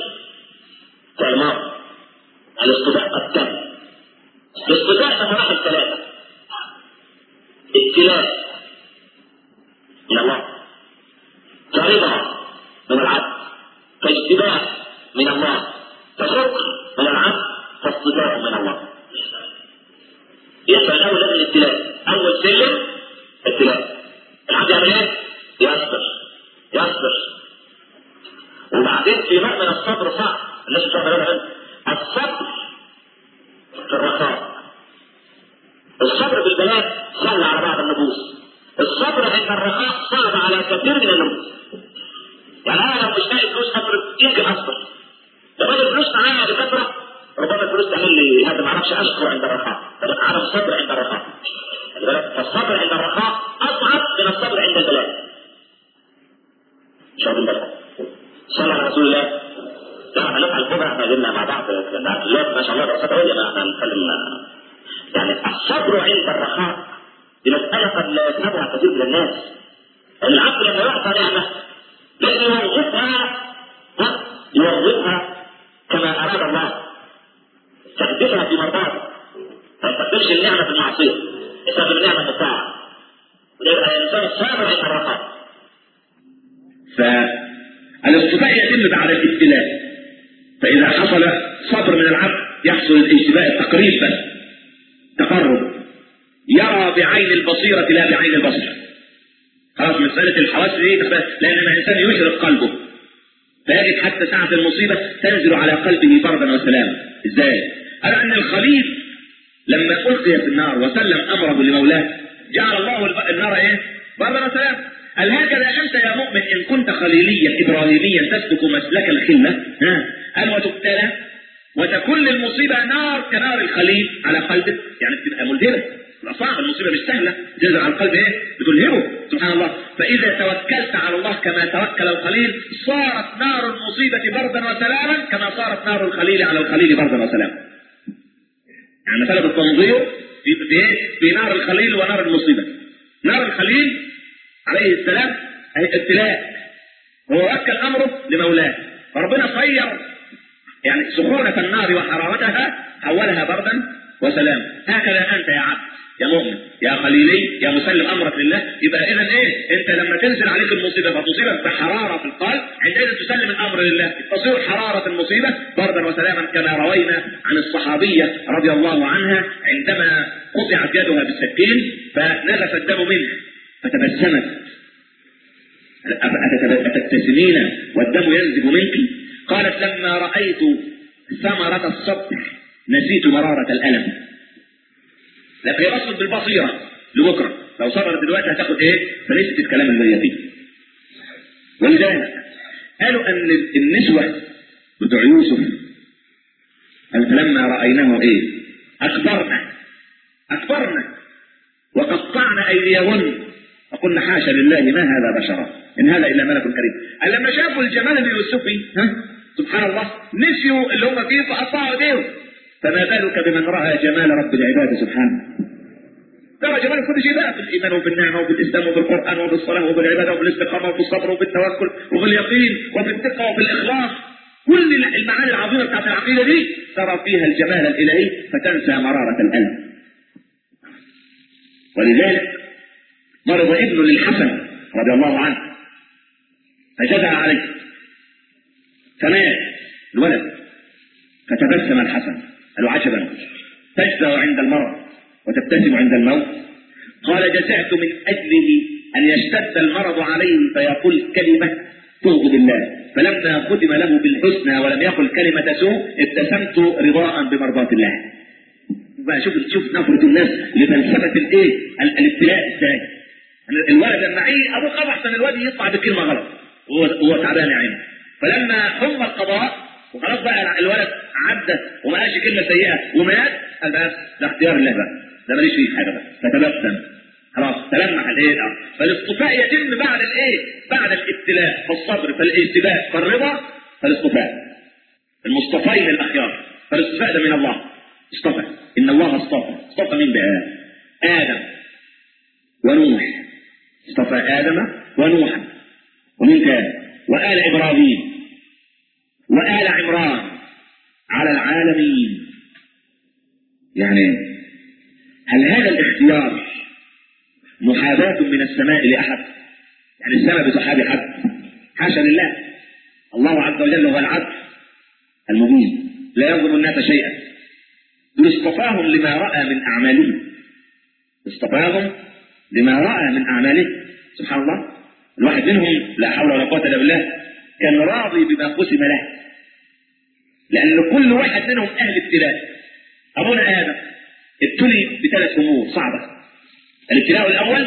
كلمات الاصطفاء قد تم الاصطفاء في مراحل ثلاثة ابتلاء من الله كرضا من اتباع من الله فشكر من العبد فاصطفاء من الله يحصل له لازم الابتلاء اول سلم ابتلاء العبد يعمل ايه؟ يصبر يصبر وبعدين في نوع من الصبر صعب الناس مش واخده بالها منه الصبر في الرخاء الصبر بالبلاء سهل على بعض النفوس الصبر عند الرخاء صعب على كثير من النفوس يعني انا لو مش لاقي فلوس اصبر يمكن اصبر لو انا الفلوس معايا بكثره ربما الفلوس تعمل لي هذا ما اعرفش اشكر عند الرخاء فبقى عدم الصبر عند الرخاء خلي بالك فالصبر عند الرخاء اصعب من الصبر عند البلاء مش واخدين بالكم صلى على رسول الله لا احنا نفعل كده احنا جبنا مع بعض لا ما شاء الله دراسات عليا ما احنا نتكلم يعني الصبر عند الرخاء دي مسألة قد لا يفهمها كثير من الناس العبد لما يعطى نعمة لازم يوظفها ها؟ يوظفها كما أراد الله تحدثها في مرضاته ما يستخدمش النعمة في المعصية يستخدم النعمة في الطاعة ويبقى الإنسان صابر عند الرخاء فالاصطفاء يتم بعد الابتلاء فإذا حصل صبر من العبد يحصل الاشتباء التقريب بس تقرب يرى بعين البصيرة لا بعين البصر خلاص مسألة الحواس دي لأن الإنسان يشرق قلبه فيجد حتى ساعة المصيبة تنزل على قلبه بردا وسلاما ازاي؟ قال أن الخليل لما ألقي في النار وسلم أمره لمولاه جعل الله النار إيه؟ بردا وسلاما قال هكذا أنت يا مؤمن إن كنت خليليا إبراهيميا تسلك مسلك الخلة ها قال وتبتلى وتكون المصيبة نار كنار الخليل على قلبك يعني بتبقى ملهمة تبقى صعبة المصيبة مش سهلة تنزل على القلب ايه؟ بتلهمه سبحان الله فإذا توكلت على الله كما توكل الخليل صارت نار المصيبة بردا وسلاما كما صارت نار الخليل على الخليل بردا وسلاما يعني مسألة التنظير في في في نار الخليل ونار المصيبة نار الخليل عليه السلام هي ابتلاء هو وكل أمره لمولاه فربنا صير يعني سخونة النار وحرارتها حولها بردا وسلاما هكذا أنت يا عبد يا مؤمن يا خليلي يا مسلم امرك لله يبقى اذا ايه انت لما تنزل عليك المصيبه فتصيبك بحراره في القلب عندئذ تسلم الامر لله تصير حراره المصيبه بردا وسلاما كما روينا عن الصحابيه رضي الله عنها عندما قطعت يدها بالسكين فنزف الدم منها فتبسمت أتبتسمين والدم ينزف منك قالت لما رأيت ثمرة الصبر نسيت مرارة الألم لكن هي اصلا بالبصيره لبكره لو صبرت دلوقتي هتاخد ايه؟ فنسيت الكلام اللي هي فيه. ولذلك قالوا ان النسوه بتوع يوسف قال فلما رايناه ايه؟ اكبرنا اكبرنا وقطعنا ايديهن وقلنا حاشا لله ما هذا بشرا ان هذا الا ملك كريم قال لما شافوا الجمال اليوسفي ها سبحان الله نسيوا اللي هم فيه فقطعوا ايديهم فما بالك بمن راى جمال رب العباد سبحانه ترى جمال كل شيء بقى في الايمان وبالنعمه وبالاسلام وبالقران وبالصلاه وبالعباده وبالاستقامه وبالصبر وبالتوكل وباليقين وبالثقه وبالاخلاص كل المعاني العظيمه بتاعت العقيده دي ترى فيها الجمال الالهي فتنسى مراره الالم ولذلك مرض ابن للحسن رضي الله عنه فجزع عليه فمات الولد فتبسم الحسن قالوا عجبا تجزع عند المرض وتبتسم عند الموت قال جزعت من أجله أن يشتد المرض عليه فيقول كلمة تغضب الله فلما ختم له بالحسنى ولم يقل كلمة سوء ابتسمت رضاء بمرضاة الله بقى شوف شوف نفرة الناس لفلسفة الايه الابتلاء ازاي الولد لما عيه ابوه قبح عشان الواد يطلع بكلمة غلط وهو هو تعبان يا عيني فلما حم القضاء وخلاص بقى الولد عدى وما قالش كلمه سيئه ومات قال بس ده اختيار الله بقى ده ماليش فيه حاجه بقى فتبسم خلاص تلمح الايه فالاصطفاء يتم بعد الايه؟ بعد الابتلاء فالصبر فالانتباه فالرضا فالاصطفاء المصطفين الاخيار فالاصطفاء ده من الله اصطفى ان الله اصطفى اصطفى مين بقى؟ ادم ونوح اصطفى ادم ونوحا ومين كان؟ وآل إبراهيم وآل عمران على العالمين يعني هل هذا الاختيار محاباة من السماء لأحد يعني السماء بتحابي حد حاشا لله الله عز وجل هو العدل المبين لا يظلم الناس شيئا اصطفاهم لما رأى من أعمالهم اصطفاهم لما رأى من أعمالهم سبحان الله الواحد منهم لا حول ولا قوة إلا بالله كان راضي بما قسم له لأن كل واحد منهم أهل ابتلاء أبونا آدم ابتلي بثلاث أمور صعبة الابتلاء الأول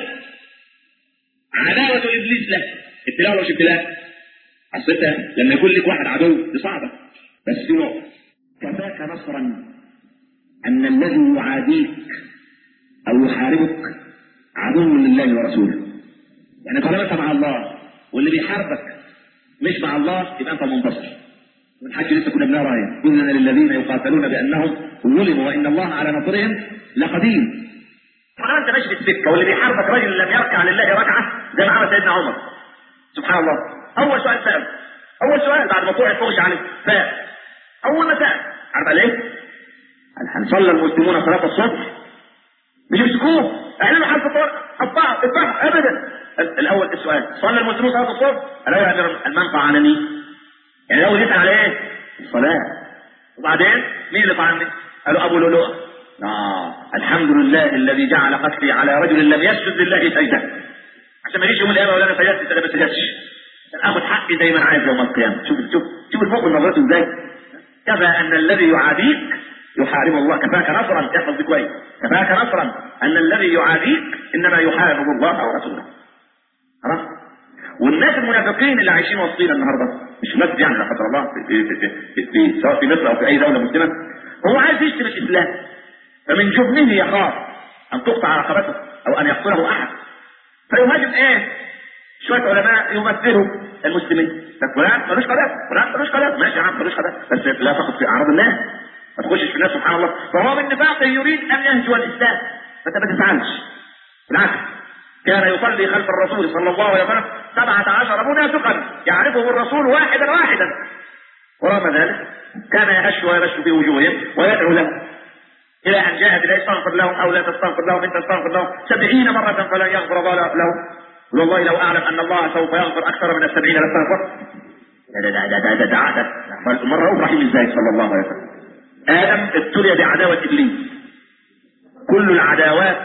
عداوة إبليس له ابتلاء ولا مش ابتلاء؟ أصل أنت لما يكون لك واحد عدو دي صعبة بس في نقطة كفاك نصرا أن الذي يعاديك أو يحاربك عدو لله ورسوله يعني طالما أنت مع الله واللي بيحاربك مش مع الله يبقى أنت منتصر والحج لسه كنا بنقرا ايه قلنا للذين يقاتلون بانهم ظلموا وان الله على نصرهم لقدير طالما انت ماشي في السكه واللي بيحاربك رجل لم يركع لله ركعه زي ما عمل سيدنا عمر سبحان الله اول سؤال سال اول سؤال بعد ما طلع الفوش عليه سال اول ما سال عارف قال ايه؟ قال هنصلي المسلمون صلاه الصبح مش يمسكوه اعلنوا حرف قطعوا قطعوا ابدا الاول السؤال صلى المسلمون صلاه الصبح قال يا امير المنفعه على مين؟ يعني الاول يسال على ايه؟ الصلاه وبعدين مين اللي طعني؟ قالوا ابو لؤلؤه اه الحمد لله الذي جعل قتلي على رجل لم يسجد لله سجده عشان ما يجيش يوم القيامه ولا انا سجدت انا ما سجدتش عشان اخد حقي زي ما انا عايز يوم القيامه شوف شوف شوف المؤمن نظرته ازاي كفى ان الذي يعاديك يحارب الله كفاك نصرا احفظ دي كويس كفاك نصرا ان الذي يعاديك انما يحارب الله ورسوله خلاص والناس المنافقين اللي عايشين وسطينا النهارده مش في مسجد يعني لا قدر الله في, في, في, في, في سواء في مصر او في اي دوله مسلمه هو عايز يشتم الاسلام فمن جبنه يخاف ان تقطع رقبته او ان يقتله احد فيهاجم ايه؟ شويه علماء يمثلوا المسلمين طب فلان ملوش قدر فلان ملوش قدر ماشي يا عم ملوش قدر بس لا تاخذ في اعراض الناس ما تخشش في الناس سبحان الله فهو من نفاقه يريد ان يهجو الاسلام فانت ما تزعلش بالعكس كان يصلي خلف الرسول صلى الله عليه وسلم سبعة عشر منافقا يعرفه الرسول واحدا واحدا ورغم ذلك كان يهش ويبش في وجوههم ويدعو لهم إلى أن جاء بلا استغفر لهم أو لا تستغفر لهم إن تستغفر لهم سبعين مرة فلن يغفر الله لهم والله لو أعلم أن الله سوف يغفر أكثر من السبعين لاستغفر ده ده ده ده ده ده مرة رؤوف رحيم ازاي صلى الله عليه وسلم آدم ابتلي بعداوة إبليس كل العداوات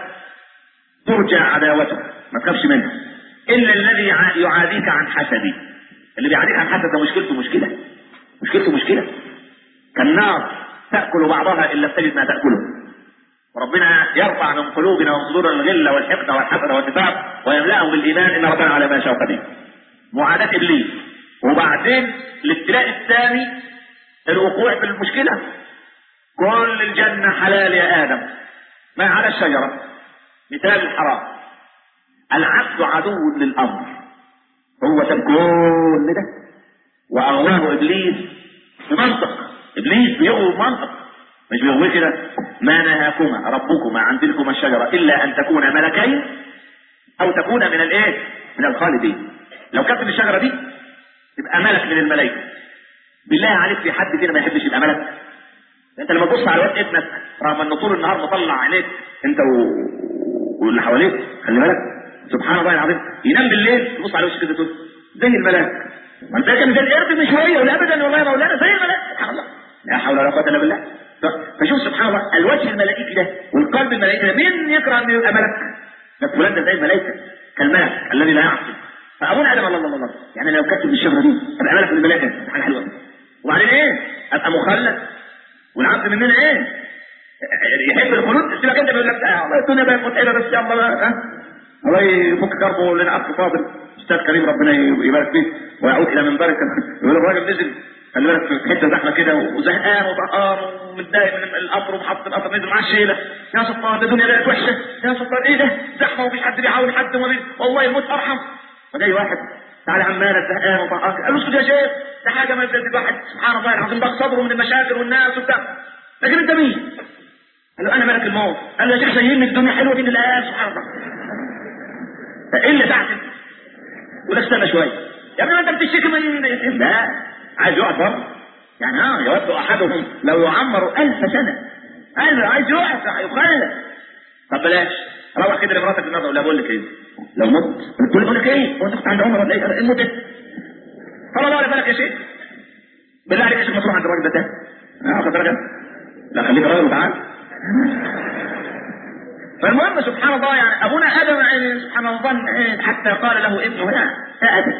ترجى عداوته ما تخافش منها إلا الذي يعاديك عن حسدي اللي بيعاديك عن حسد ده مشكلته مشكلة مشكلته مشكلة كالنار تأكل بعضها إلا تجد ما تأكله وربنا يرفع من قلوبنا ومن صدورنا الغل والحقد والحسد والنفاق ويملأهم بالإيمان إن ربنا على ما شاء قدير معاداة إبليس وبعدين الابتلاء الثاني الوقوع في المشكلة كل الجنة حلال يا آدم ما على الشجرة مثال الحرام العبد عدو للأمر هو ساب كل ده وأغواه إبليس بمنطق إبليس بيغوي بمنطق مش بيغوي كده ما نهاكما ربكما عن تلكما الشجرة إلا أن تكونا ملكين أو تكونا من الإيه؟ من الخالدين لو كانت الشجرة دي تبقى ملك من الملائكة بالله عليك في حد كده ما يحبش يبقى ملك انت لما تبص على واد ابنك رغم ان طول النهار مطلع عينيك انت و... واللي حواليك خلي بالك سبحان الله العظيم ينام بالليل تبص على وشه كده تقول زي الملاك ما انت كان زي القرد من شويه ولا ابدا والله يا مولانا زي الملاك سبحان الله لا حول ولا قوه الا بالله فشوف سبحان الله الوجه الملائكي ده والقلب الملائكي ده مين يكره انه يبقى ملك؟ ده فلان ده زي الملائكه كالملك الذي لا يعصي فابونا ادم الله الله الله يعني لو كتب الشجره دي ابقى ملك من الملائكه حاجه حلوه وبعدين ايه؟ ابقى مخلد والعبد مننا ايه؟ يحب الخلود سيبك انت بيقول لك آه، والله الدنيا بقت متعبه بس يلا بقى ها الله يفك كربه لنا اخ فاضل استاذ كريم ربنا يبارك فيه ويعود الى منبرك يقول الراجل نزل خلي بالك في حته زحمه كده وزهقان وطهقان ومتضايق من القطر ومحط القطر نزل معاه الشيله يا سلطان ده الدنيا بقت وحشه يا سلطان ايه ده زحمه ومفيش حد بيعاون حد وما بي... والله الموت ارحم فجاي واحد تعالى عمالة زهقان وطهقان قال له اسكت يا شيخ ده حاجه ما يبدا الواحد سبحان الله العظيم ضاق صدره من المشاكل والناس وبتاع لكن انت مين؟ قال له انا ملك الموت قال له يا شيخ زيني الدنيا حلوه دي لله سبحان الله فايه اللي تحت ولا استنى شويه يا ابني ما انت بتشتكي من لا عايز يقعد بره يعني اه يود احدهم لو يعمر ألف سنه قال عايز يقعد يخلف طب بلاش روح كده لمراتك النهارده ولا بقول لك ايه لو مت بتقول بقول لك ايه هو انت كنت عند عمر ولا ايه الموت ايه؟ قال الله ولا بالك يا شيخ بالله عليك ما تروح عند الراجل ده تاني واخد بالك لا خليك راجل وتعال فالمهم سبحان الله يعني ابونا ادم يعني سبحان الله حتى قال له ابنه يا يا ادم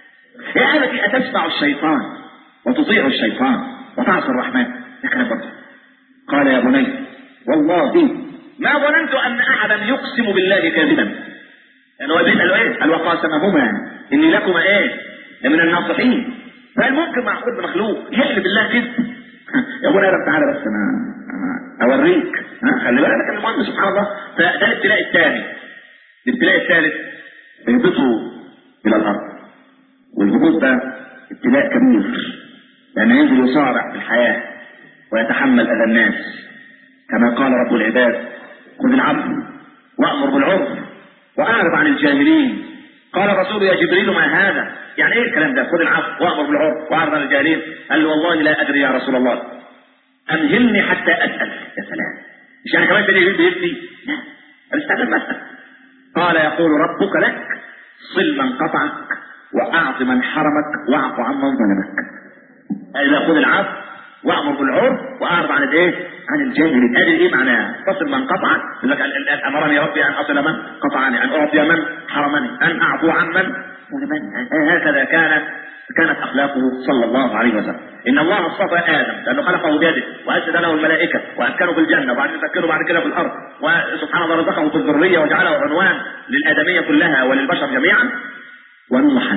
يا ابت اتتبع الشيطان وتطيع الشيطان وتعصي الرحمن ده كلام برضه قال يا بني والله ما ظننت ان احدا يقسم بالله كاذبا يعني هو بيسال ايه؟ قال وقاسمهما اني لكما ايه؟ من الناصحين فهل ممكن معقول مخلوق يحلف بالله كذب؟ يا ابونا ادم تعالى بس انا أنا اوريك ها خلي بالك المهم سبحان الله فده الابتلاء الثاني الابتلاء الثالث يهبطوا الى الارض والهبوط ده ابتلاء كبير لان ينزل يصارع في الحياه ويتحمل اذى الناس كما قال رب العباد خذ العفو وامر بالعرف واعرض عن الجاهلين قال الرسول يا جبريل ما هذا يعني ايه الكلام ده خذ العفو واامر بالعرف واعرض عن الجاهلين قال له والله لا ادري يا رسول الله امهلني حتى اسال يا سلام مش يعني كمان تاني بيفتي لا الاستعداد بس قال يقول ربك لك صل من قطعك واعط من حرمك واعف عمن ظلمك اذا خذ العفو وامر بالعرف واعرض عن الايه؟ عن الجاهل ادي ايه معناها؟ تصل من قطع يقول لك امرني ربي ان اصل من قطعني ان اعطي من حرمني ان اعفو عمن ظلمني هكذا كان كانت اخلاقه صلى الله عليه وسلم ان الله اصطفى ادم لانه خلقه بيده واسجد له الملائكه واسكنه في الجنه وبعدين سكنه بعد كده في الارض وسبحان الله رزقه في الذريه وجعله عنوان للادميه كلها وللبشر جميعا ونوحا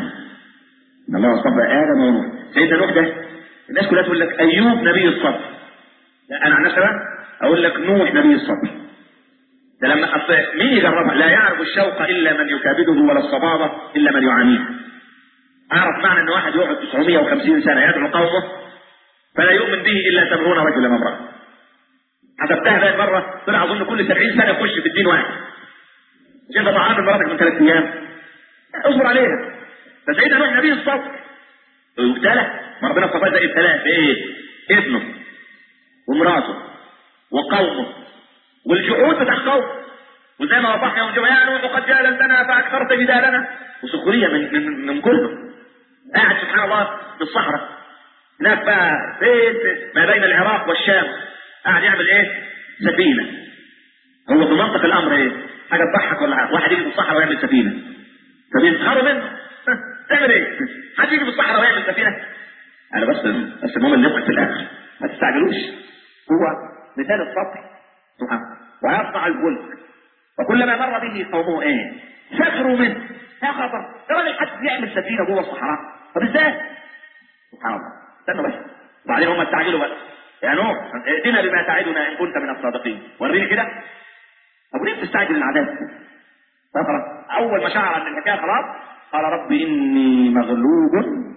ان الله اصطفى ادم ونوح سيدنا نوح ده الناس كلها تقول لك ايوب نبي الصبر لا انا عن نفسي بقى اقول لك نوح نبي الصبر ده لما أصل مين يجربها لا يعرف الشوق الا من يكابده ولا الصبابه الا من يعانيها اعرف معنى ان واحد يقعد 950 سنه يدعو قومه فلا يؤمن به الا 70 رجلا امراه حسبتها بقى مره طلع اظن كل 70 سنه يخش في الدين واحد مش انت طعام مراتك من ثلاث ايام اصبر عليها فسيدنا نوح نبي الصبر وابتلى ما ربنا اصطفاه ده ابتلاه بايه؟ ابنه ومراته وقومه والجحود بتاع قومه وزي ما وضحنا يوم الجمعه يا نوح قد جادلتنا فاكثرت جدالنا وسخريه من من من كله قاعد سبحان الله في الصحراء هناك بقى فين ما بين العراق والشام قاعد يعمل ايه؟ سفينه هو بمنطق الامر ايه؟ حاجه تضحك ولا حاجه واحد يجي في الصحراء ويعمل سفينه فبيسخروا منه تعمل ايه؟ حد يجي في الصحراء ويعمل سفينه انا بس بس المهم نبقى في الاخر ما تستعجلوش هو مثال السطح سبحان ويصنع الفلك وكلما مر به قومه ايه؟ سخروا منه يا خطر الراجل حد يعمل سفينه جوه الصحراء طب ازاي؟ سبحان الله استنوا بس وبعدين هم استعجلوا بقى يا نوح ائتنا بما تعدنا ان كنت من الصادقين وريني كده طب ليه بتستعجل العذاب؟ خلاص اول ما شعر ان الحكايه خلاص قال رب اني مغلوب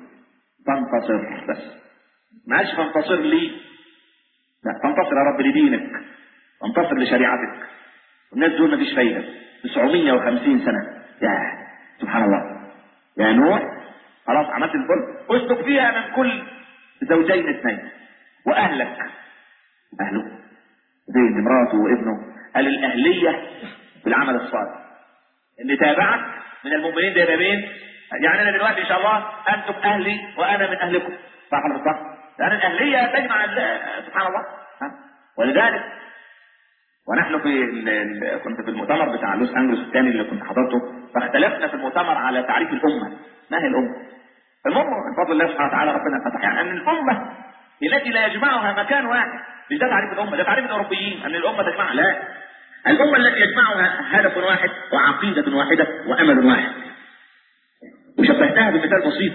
فانتصر بس ما قالش فانتصر لي لا فانتصر يا رب لدينك فانتصر لشريعتك الناس دول مفيش فايده 950 سنه يا سبحان الله يا نوح خلاص عملت الفل اسلك فيها من كل زوجين اثنين واهلك اهله زي مراته وابنه قال الاهليه بالعمل الصالح اللي تابعك من المؤمنين ده يبقى مين؟ يعني انا دلوقتي ان شاء الله انتم اهلي وانا من اهلكم صح ولا صح؟ لان الاهليه تجمع سبحان الله ها؟ ولذلك ونحن في ال ال كنت في المؤتمر بتاع لوس انجلوس الثاني اللي كنت حضرته فاختلفنا في المؤتمر على تعريف الامه ما هي الامه؟ المهم بفضل الله سبحانه وتعالى ربنا فتح يعني ان الامه التي لا يجمعها مكان واحد مش ده تعريف الامه ده تعريف الاوروبيين ان الامه تجمعها لا الامه التي يجمعها هدف واحد وعقيده واحده وامل واحد وشبهتها بمثال بسيط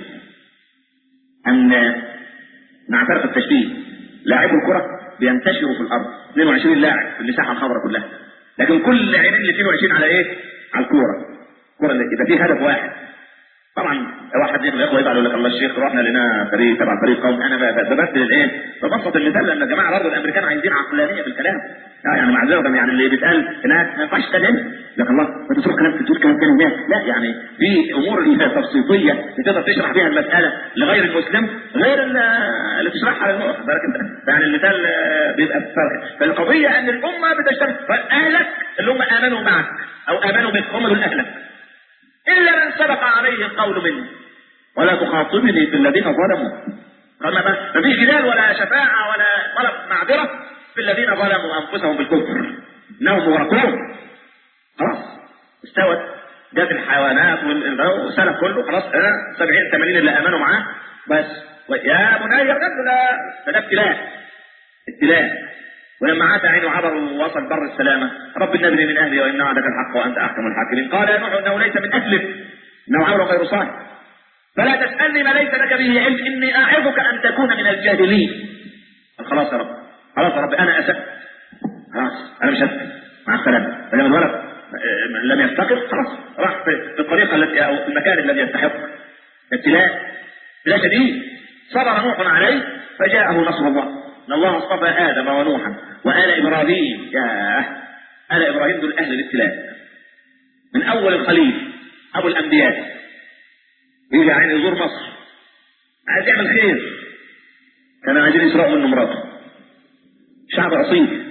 ان نعترف التشبيه لاعبو الكره بينتشروا في الارض 22 لاعب في المساحه الخضراء كلها لكن كل عينين ال 22 على ايه؟ على الكوره الكوره اللي يبقى فيه هدف واحد طبعا واحد من الاخوه يزعل يقول لك الله الشيخ رحنا لنا فريق تبع فريق قوم انا بمثل الايه؟ ببسط المثال لان الجماعه برضه الامريكان عايزين عقلانيه في الكلام يعني معذره يعني اللي بيتقال هناك ما ينفعش تتكلم لك الله ما تروح كلام تقول كلام تاني هناك لا يعني في امور تفصيليه تقدر تشرح بها المساله لغير المسلم غير اللي تشرحها للمؤمن بالك انت يعني المثال بيبقى فرق فالقضيه ان الامه بتجتمع فاهلك اللي هم امنوا معك او امنوا بك هم دول اهلك الا من سبق عليه القول منه ولا تخاطبني في الذين ظلموا قال ما ما فيش جدال ولا شفاعة ولا طلب معذرة في الذين ظلموا أنفسهم بالكفر إنهم مغرقون خلاص استوت جت الحيوانات والسلف كله خلاص اه 70 80 اللي امنوا معاه بس يا بني قد لا فده ابتلاء ابتلاء ولما عاد عينه عبر ووصل بر السلامة رب النبي من أهلي وإن وعدك الحق وأنت أحكم الحاكمين قال يا نوح إنه ليس من أهلك إنه عمل غير صالح فلا تسألني ما ليس لك به علم إني أعظك أن تكون من الجاهلين قال خلاص يا رب خلاص يا رب أنا أسأت خلاص أنا مش هسأل مع السلامة فلما الولد لم يستقر خلاص راح في الطريقة التي أو في المكان الذي يستحق ابتلاء ابتلاء شديد صبر نوح عليه فجاءه نصر الله ان الله اصطفى ادم ونوحا وال ابراهيم يا ال ابراهيم دول اهل الابتلاء من اول الخليل ابو الانبياء يجي عين يزور مصر عايز يعمل خير كانوا عايزين يسرقوا منه مراته شعب اصيل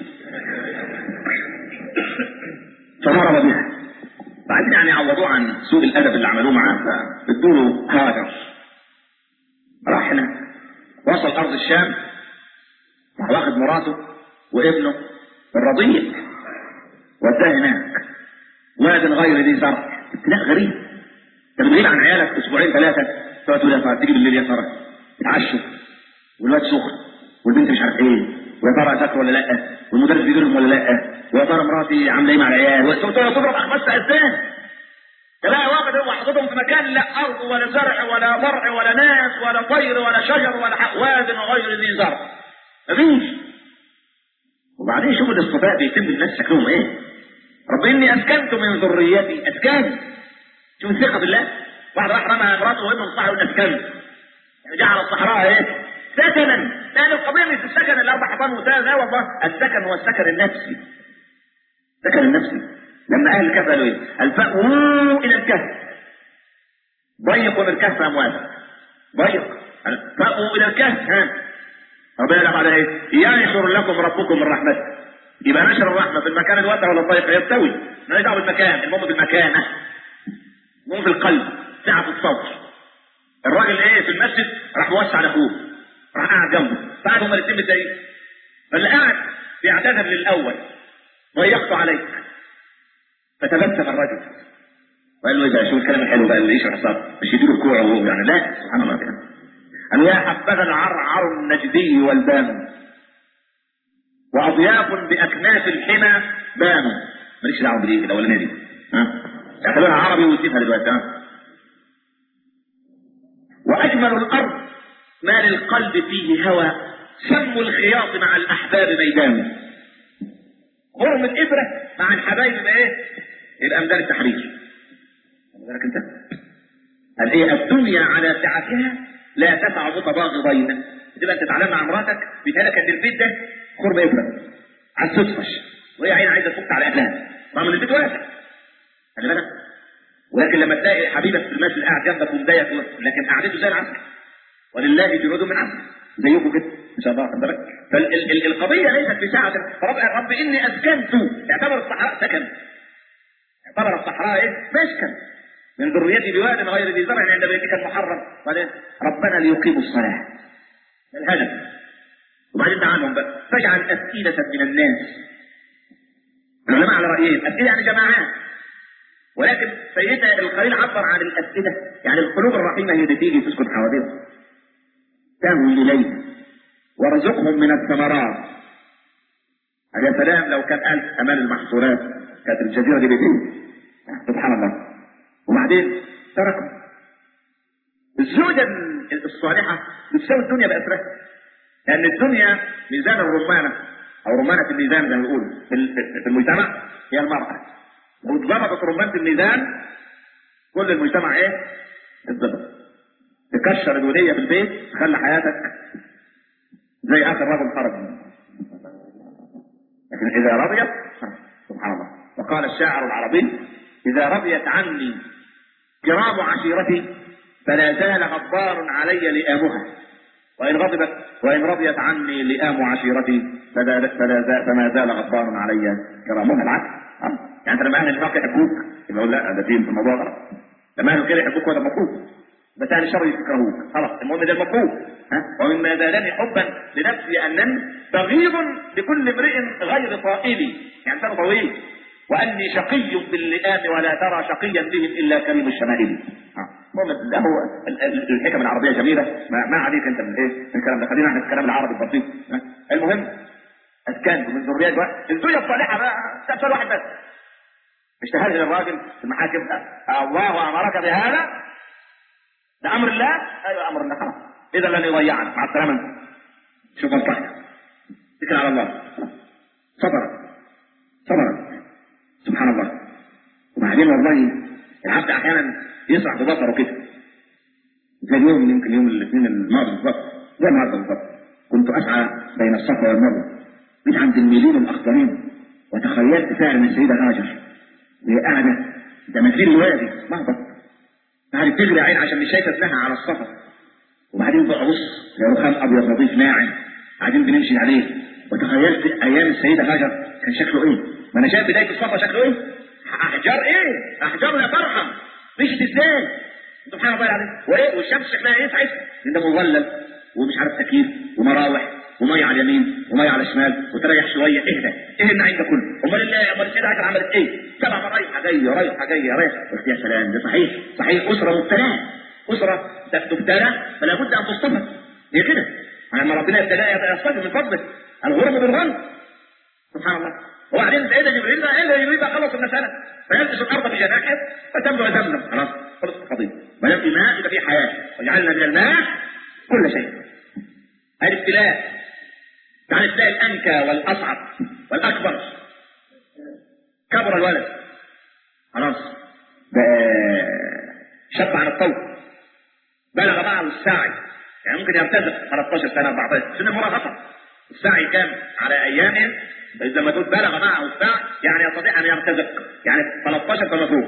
فهرب بها بعدين يعني عوضوه عن سوء الادب اللي عملوه معاه فادوا له هاجر راح هناك وصل ارض الشام راح واخد مراته وابنه الرضيع وداه هناك واد غير ذي زرع ابتلاء غريب انت بتغيب عن عيالك اسبوعين ثلاثه تقعد تقول يا ترى تيجي بالليل يا ترى يتعشوا والواد سخن والبنت مش عارف ايه ويا ترى ذاكر ولا لا والمدرس بيديرهم ولا لا ويا ترى مراتي عامله ايه مع العيال وتقعد تضرب اخماس اسنان تلاقي واحد هو حاططهم في مكان لا ارض ولا زرع ولا فرع ولا ناس ولا طير ولا شجر ولا حق واد غير ذي زرع مفيش وبعدين شوف الاصطفاء بيتم الناس شكلهم ايه رب اني اسكنت من ذريتي اسكان شوف الثقه بالله واحد راح رمى مراته وابنه الصحراء يقول اسكنت يعني جعل الصحراء ايه سكنا لان القضيه مش السكن الاربع حيطان وثلاث لا والله السكن هو السكن النفسي السكن النفسي لما اهل الكهف قالوا ايه؟ الفأووا الى الكهف ضيقوا الكهف اموالا ضيق فأووا الى الكهف ها ربنا يلعب على ايه؟ ينشر لكم ربكم من رحمته يبقى نشر الرحمه في المكان الواسع ولا الضيق يستوي ماليش دعوه بالمكان المهم بالمكانه المهم في القلب سعه الصوت الراجل ايه في المسجد راح موسع لاخوه راح قاعد جنبه بعد هما الاثنين متضايقين فاللي قاعد بيعتذر للاول ضيقت عليك فتبسم الرجل وقال له اذا شوف الكلام الحلو بقى اللي يشرح صار مش يديله الكوع وهو يعني لا سبحان الله كده قال يا حبذا العرعر النجدي والبان واضياف باكناف الحمى بانوا ماليش دعوه بدي الاولانيه دي ها اعتبرها عربي ويسيبها دلوقتي ها واجمل الارض ما للقلب فيه هوى سم الخياط مع الاحباب ميدان خرم الابره مع الحبايب يبقى ايه؟ يبقى امدان التحرير بالك انت قال ايه الدنيا على سعتها لا تسع متباغضين تبقى انت تعلم مع مراتك بيتهيألك ان البيت ده خرم ابره على السفش وهي عين عايزه تفك على اهلها رغم ان البيت واسع خلي بالك ولكن لما تلاقي حبيبك في المسجد قاعد جنبك ومضايق لكن قعدته زي العسل ولله جنود من عسل زيكم كده ان شاء الله خد بالك فالقضيه ليست بساعه فرب رب اني اسكنت اعتبر الصحراء سكن اعتبر الصحراء ايه مسكن من ذريتي بواد غير ذي زرع عند بيتك المحرم بعدين ربنا ليقيموا الصلاه ده الهدف وبعدين تعالوا بقى فاجعل أفئدة من الناس العلماء على رأيين أفئدة يعني جماعات ولكن سيدنا الخليل عبر عن الأفئدة يعني القلوب الرحيمة هي اللي تيجي تسكن حواليهم تهوي إليه وارزقهم من الثمرات يا سلام لو كان ألف أمان المحصولات كانت الجزيرة دي بتيجي سبحان الله وبعدين تركوا الزوجة الصالحة بتساوي الدنيا بأسرها لأن الدنيا ميزان الرمانة أو رمانة الميزان زي ما بيقولوا في المجتمع هي المرأة لو اتظبطت رمانة الميزان كل المجتمع إيه؟ اتظبط تكشر الودية في البيت تخلي حياتك زي آخر رجل خرج لكن إذا رضيت سبحان الله وقال الشاعر العربي إذا رضيت عني كرام عشيرتي فلا زال غضبار علي لئامها وإن غضبت وإن رضيت عني لئام عشيرتي فلا فلا زال فما زال غضبار علي كرامها العكس يعني انت لما اهل النفاق يحبوك يبقى لا ده في الموضوع غلط لما اهل الخير يحبوك وده مفروض بس اهل الشر يكرهوك خلاص المهم ده المفروض ها؟ ومما زادني حبا لنفسي انني بغيض لكل امرئ غير طائلي يعني انسان طويل واني شقي باللئام ولا ترى شقيا بهم الا كريم الشمائل ها. المهم ده هو ال- ال- الحكم العربيه جميله ما, ما عليك انت من ايه من الكلام ده خلينا احنا في الكلام العربي البسيط ها. المهم اسكان من ذريات بقى الزوجه الصالحه بقى ده سؤال واحد بس مش تهرج الراجل في المحاكم أه، الله امرك بهذا ده امر الله ايوه امر الله خلاص اذا لن يضيعنا مع السلامه انت شوف الصحيح اتكل على الله صبر صبر سبحان الله وبعدين والله العبد احيانا يسرح ببصره كده زي اليوم يمكن يوم الاثنين الماضي بالظبط زي النهارده بالظبط كنت اسعى بين الصفا والمروه جيت عند الميلين الاخضرين وتخيلت فعلا السيده هاجر وهي قاعده تماثيل الوادي مهبط قاعده تجري عين عشان مش شايفه ابنها على الصفا وبعدين بقى بص يا رخام ابيض نظيف ناعم قاعدين بنمشي عليه وتخيلت ايام السيده هاجر كان شكله ايه؟ ما انا شايف بدايه الصفا شكله ايه؟ احجار ايه؟ احجار لا ترحم مشيت ازاي؟ سبحان الله العظيم وايه والشمس شكلها ايه ساعتها؟ ده مظلل ومش عارف تكييف ومراوح وميه على اليمين وميه على الشمال وتريح شويه اهدى ايه اللي عندك كله؟ امال الله امال السيده هاجر عملت ايه؟ سبع مرات رايحه جايه رايحه جايه رايحه قلت يا سلام ده صحيح صحيح اسره مبتلاه اسره تبتلى فلا بد ان تصطفى هي كده لما ربنا يبتلى يصطفي من فضله الغرب بالغرب سبحان الله وبعدين سيدنا جبريل بقى ايه جبريل بقى خلص المساله فيلبس الارض بجناحه فتنبع زمزم خلاص خلص القضيه ما دام في ماء يبقى في حياه وجعلنا من الماء كل شيء هذه ابتلاء تعال تلاقي الانكى والاصعب والاكبر كبر الولد خلاص بقى شب عن الطوق بلغ معه السعي يعني ممكن يرتزق 13 سنه 14 سنه مراهقه السعي كان على ايامهم اذا ما تقول بلغ معه السعي يعني يستطيع ان يرتزق يعني 13 فما فوق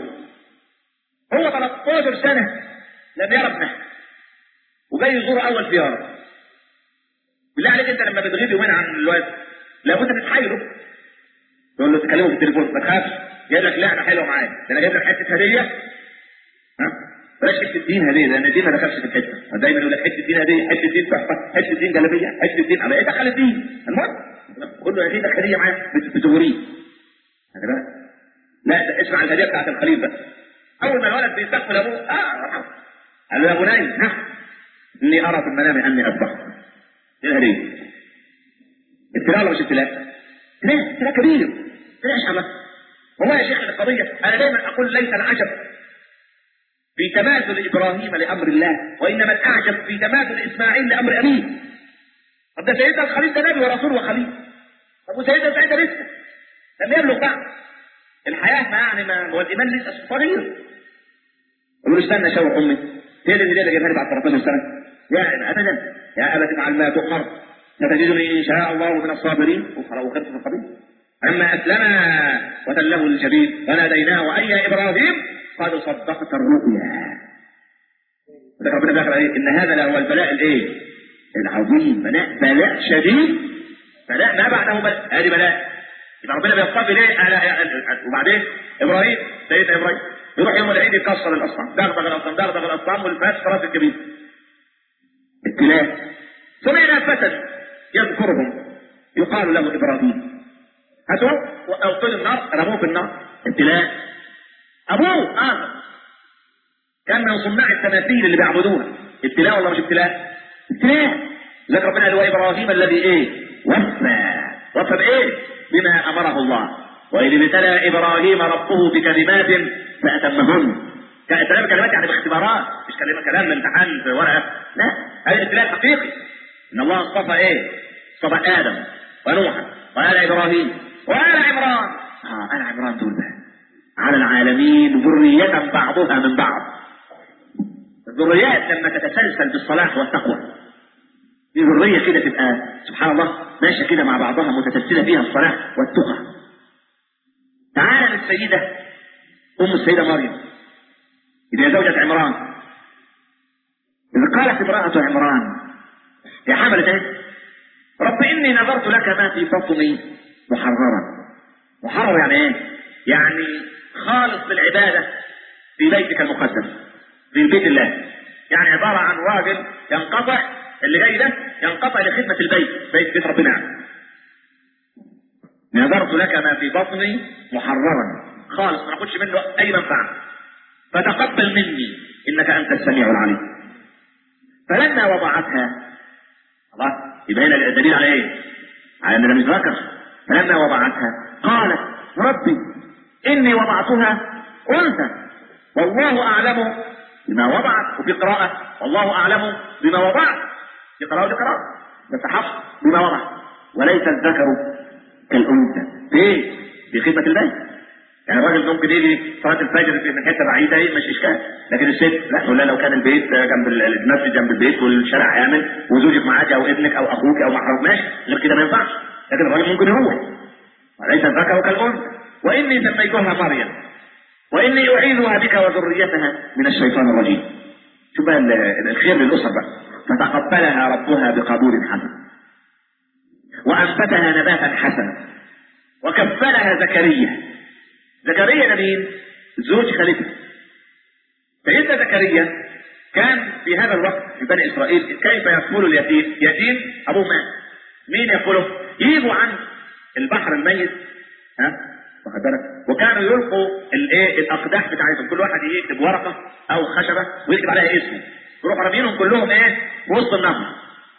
هو 13 سنه لم يرى ابنه وجاي يزور اول زياره بالله عليك انت لما بتغيب يومين عن الواد لابد تتحايله تقول له تكلمه في التليفون ما تخافش جايب لك لعبه حلوه معايا ده انا جايب لك حته هديه ها بلاش حته دين هديه لان الدين ما دخلش في الحته دايما يقول لك حته دين هديه حته دين تحفه حته دين جلابيه حته دين على ايه دخل الدين المهم قول له يا سيدي هديه معايا بتغريه هكذا لا ده اسمع الهديه بتاعت الخليل بس اول ما الولد بيستقبل ابوه اه قال له يا بني ها اني ارى في المنام اني اذبحك ايه الهديه؟ ابتلاء ولا مش ابتلاء؟ ابتلاء ابتلاء كبير ابتلاء يا شباب والله يا شيخ القضيه انا دايما اقول ليس العجب في تماثل ابراهيم لامر الله وانما الاعجب في تماثل اسماعيل لامر ابيه طب ده سيدنا الخليل ده نبي ورسول وخليل طب وسيدنا سعيد ده لسه لم يبلغ بعد الحياه ما يعني ما هو الايمان لسه صغير يقول استنى شاور امي هي اللي اللي جابها لي بعد 13 سنه يا ابدا يا ابت افعل ما تؤمر ستجدني ان شاء الله من الصابرين وخلص في القبيل اما اسلم وتله الجبين وناديناه اي يا ابراهيم قد صدقت الرؤيا ده ربنا بيقول ايه ان هذا لهو البلاء الايه العظيم بلاء بلاء شديد بلاء ما بعده بلاء هذه بلاء يبقى ربنا بيصطفي ليه على- وبعدين ابراهيم سيدنا ابراهيم يروح يوم العيد يكسر الاصنام دغدغ الاصنام دغدغ الاصنام والفاس خلاص الكبير ابتلاء سمعنا فتى يذكرهم يقال له ابراهيم هاتوا واوطن النار رموه في النار ابتلاء ابوه اه كان من صناع التماثيل اللي بيعبدوها ابتلاء ولا مش ابتلاء؟ ابتلاء لذلك ربنا قال وابراهيم الذي ايه؟ وفى وفى بايه؟ بما امره الله واذ ابتلى ابراهيم ربه بكلمات فاتمهن كلام كلمات يعني باختبارات مش كلمه كلام امتحان في ورقه لا هذا الابتلاء الحقيقي ان الله اصطفى ايه؟ اصطفى ادم ونوحا وال ابراهيم وال عمران اه ال عمران دول بقى على العالمين ذرية بعضها من بعض الذريات لما تتسلسل بالصلاح والتقوى في ذرية كده تبقى سبحان الله ماشية كده مع بعضها متسلسلة فيها الصلاح والتقى تعالى للسيدة أم السيدة مريم إذا زوجة عمران إذ قالت امرأة عمران يا حملة إيه؟ رب إني نذرت لك ما في بطني محررا محرر يعني إيه؟ يعني خالص للعبادة في بيتك المقدس في بيت الله يعني عبارة عن راجل ينقطع اللي جاي ده ينقطع لخدمة البيت بيت بيت ربنا يعني. نذرت لك ما في بطني محررا خالص ما ناخدش منه اي منفعة فتقبل مني انك انت السميع العليم فلما وضعتها الله يبقى هنا الدليل على ايه؟ على ان ده مش ذكر فلما وضعتها قالت ربي اني وضعتها انثى والله اعلم بما وضعت وفي قراءة والله اعلم بما وضعت في قراءة وفي قراءة بس حفظ بما وضعت وليس الذكر كالانثى في ايه؟ في خدمة البيت يعني الراجل ممكن يجي صلاة الفجر في من حتة بعيدة ايه مش اشكال لكن الست لا ولا لو كان البيت جنب ال- المسجد جنب البيت والشارع امن وزوجك معاك او ابنك او اخوك او محرم ماشي غير كده ما ينفعش لكن الراجل ممكن يروح وليس الذكر كالانثى واني سميتها مريم واني اعيذها بك وذريتها من الشيطان الرجيم شوف بقى ال- الخير للاسر بقى فتقبلها ربها بقبول حسن وانبتها نباتا حسنا وكفلها زكريا زكريا ده مين؟ زوج خليفه سيدنا زكريا كان في هذا الوقت في بني اسرائيل كيف يقول اليتيم؟ يتيم ابوه مات مين يقوله؟ يجوا عن البحر الميت ها واخد بالك وكانوا يلقوا الايه الاقداح بتاعتهم كل واحد يكتب ورقه او خشبه ويكتب عليها اسمه يروح رامينهم كلهم ايه في وسط النهر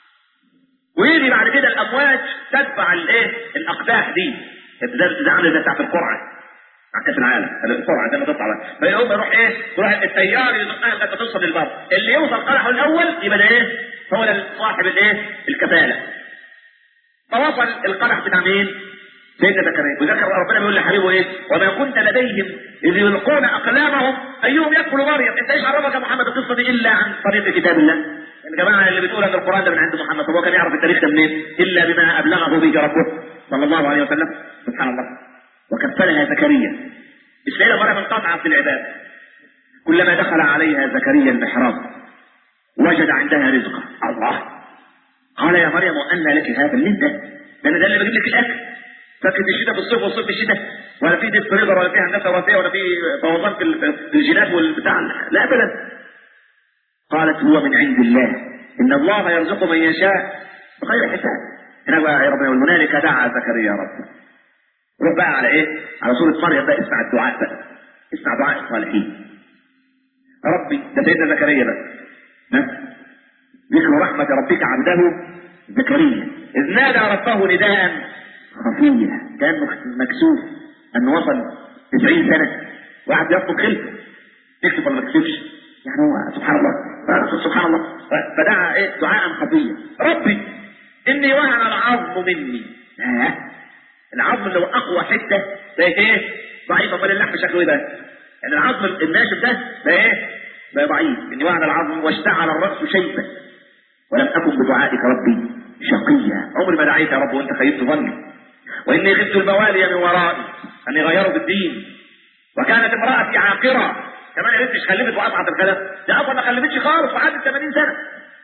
ويجي بعد كده الامواج تدفع الايه الاقداح دي ده ده عامل زي بتاعت القرعه على كاس العالم القرعه زي ما تطلع بقى فيقوم يروح ايه يروح التيار يزقها لغايه توصل للبر اللي يوصل قرحه الاول يبقى ده ايه هو ده صاحب الايه الكفاله فوصل القدح بتاع مين؟ سيدنا زكريا وذكر ربنا بيقول لحبيبه ايه؟ وما كنت لديهم اذ يلقون اقلامهم ايهم يدخل مريم انت ايش عرفك يا محمد القصه دي الا عن طريق كتاب الله؟ الجماعه اللي بتقول ان القران ده من عند محمد طب هو كان يعرف التاريخ ده منين؟ الا بما ابلغه به ربه صلى الله عليه وسلم سبحان الله وكفلها زكريا السيده مريم انقطعت في العباده كلما دخل عليها زكريا المحراب وجد عندها رزقا الله قال يا مريم وأن لك هذا الليل ده ده انا ده اللي بجيب لك الاكل فاكر الشتاء في الصيف والصيف في الشتاء ولا في ديب فريضه ولا في هندسه وراثيه ولا في فوضان في ال- في الجينات والبتاع لا ابدا قالت هو من عند الله ان الله يرزق من يشاء بغير حساب هنا بقى يا رب يقول هنالك دعا زكريا ربه روح بقى على ايه؟ على سوره مريم بقى اسمع الدعاء بقى اسمع دعاء الصالحين ربي ده سيدنا زكريا بقى ها ذكر رحمة ربك عبده زكريا إذ نادى ربه نداء خفيا كان مك- مكسوف أنه وصل 90 سنة واحد يطلب خلفه تكتب ولا ما تكتبش يعني هو سبحان الله ف- سبحان الله ف- فدعا ايه دعاء خفيا ربي إني وهن العظم مني آه. العظم اللي هو أقوى حتة بقت ايه ضعيف أمال اللحم شكله ايه بقى يعني العظم الناشف ده بقى ايه بقى ضعيف إني وهن العظم واشتعل الرأس شيبا ولم أكن بدعائك ربي شقيا عمري ما دعيت يا رب وانت خيبت ظني واني خفت الموالي من ورائي ان يغيروا بالدين وكانت امرأتي عاقرة كمان يا ريتش خلفت وقطعت الخلف ده اصلا ما خلفتش خالص وعدت 80 سنة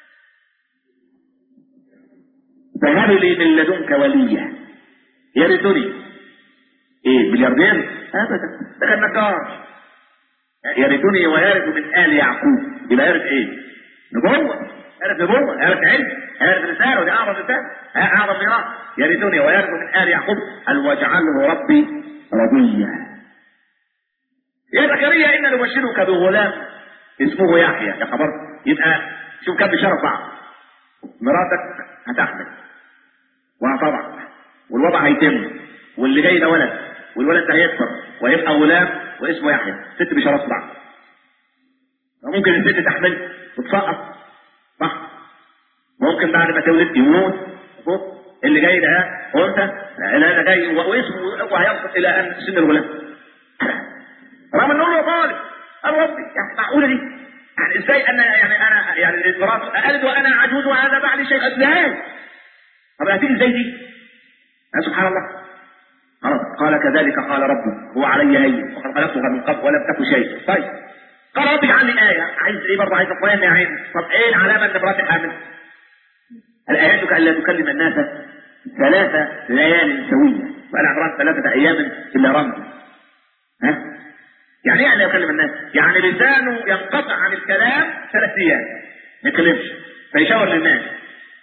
فهب لي من لدنك وليا يرثني ايه ملياردير ابدا ده كان نجار يرثني ويرث من ال يعقوب يبقى يرث ايه نبوة يرث نبوة يرث علم يرث رسالة ودي اعظم رسالة اعظم ميراث يرثني ويرث من ال يعقوب قال واجعله ربي رضيا يا زكريا انا نبشرك بغلام اسمه يحيى يا خبر يبقى شوف كم بشرف بعض مراتك هتحمل وهتضع والوضع هيتم واللي جاي ده ولد والولد ده هيكبر ويبقى غلام واسمه يحيى ست بشرف بعض ممكن الست تحمل وتسقط صح ممكن بعد ما تولد يموت شوف اللي جاي ده هو انت لا ده جاي واسمه وهيصل الى ان سن الغلام رغم انه هو طالب قال ربي يعني معقوله دي يعني ازاي انا يعني انا يعني المراه الد وانا عجوز وهذا بعد شيء ازاي طب هتيجي ازاي دي؟ يا سبحان الله خلاص قال كذلك قال ربي هو علي هين وقد خلقتها من قبل ولم تك شيء طيب قال ربي اجعل لي آية عايز ايه برضه عايز اخوان يا عين طب ايه العلامة ان مراتي حامل؟ الآيات ألا تكلم الناس ثلاث ليال سوية وأنا عمران ثلاثة أيام إلا رمز ها؟ يعني ايه ألا يكلم الناس؟ يعني لسانه ينقطع عن الكلام ثلاث أيام ما يتكلمش فيشاور للناس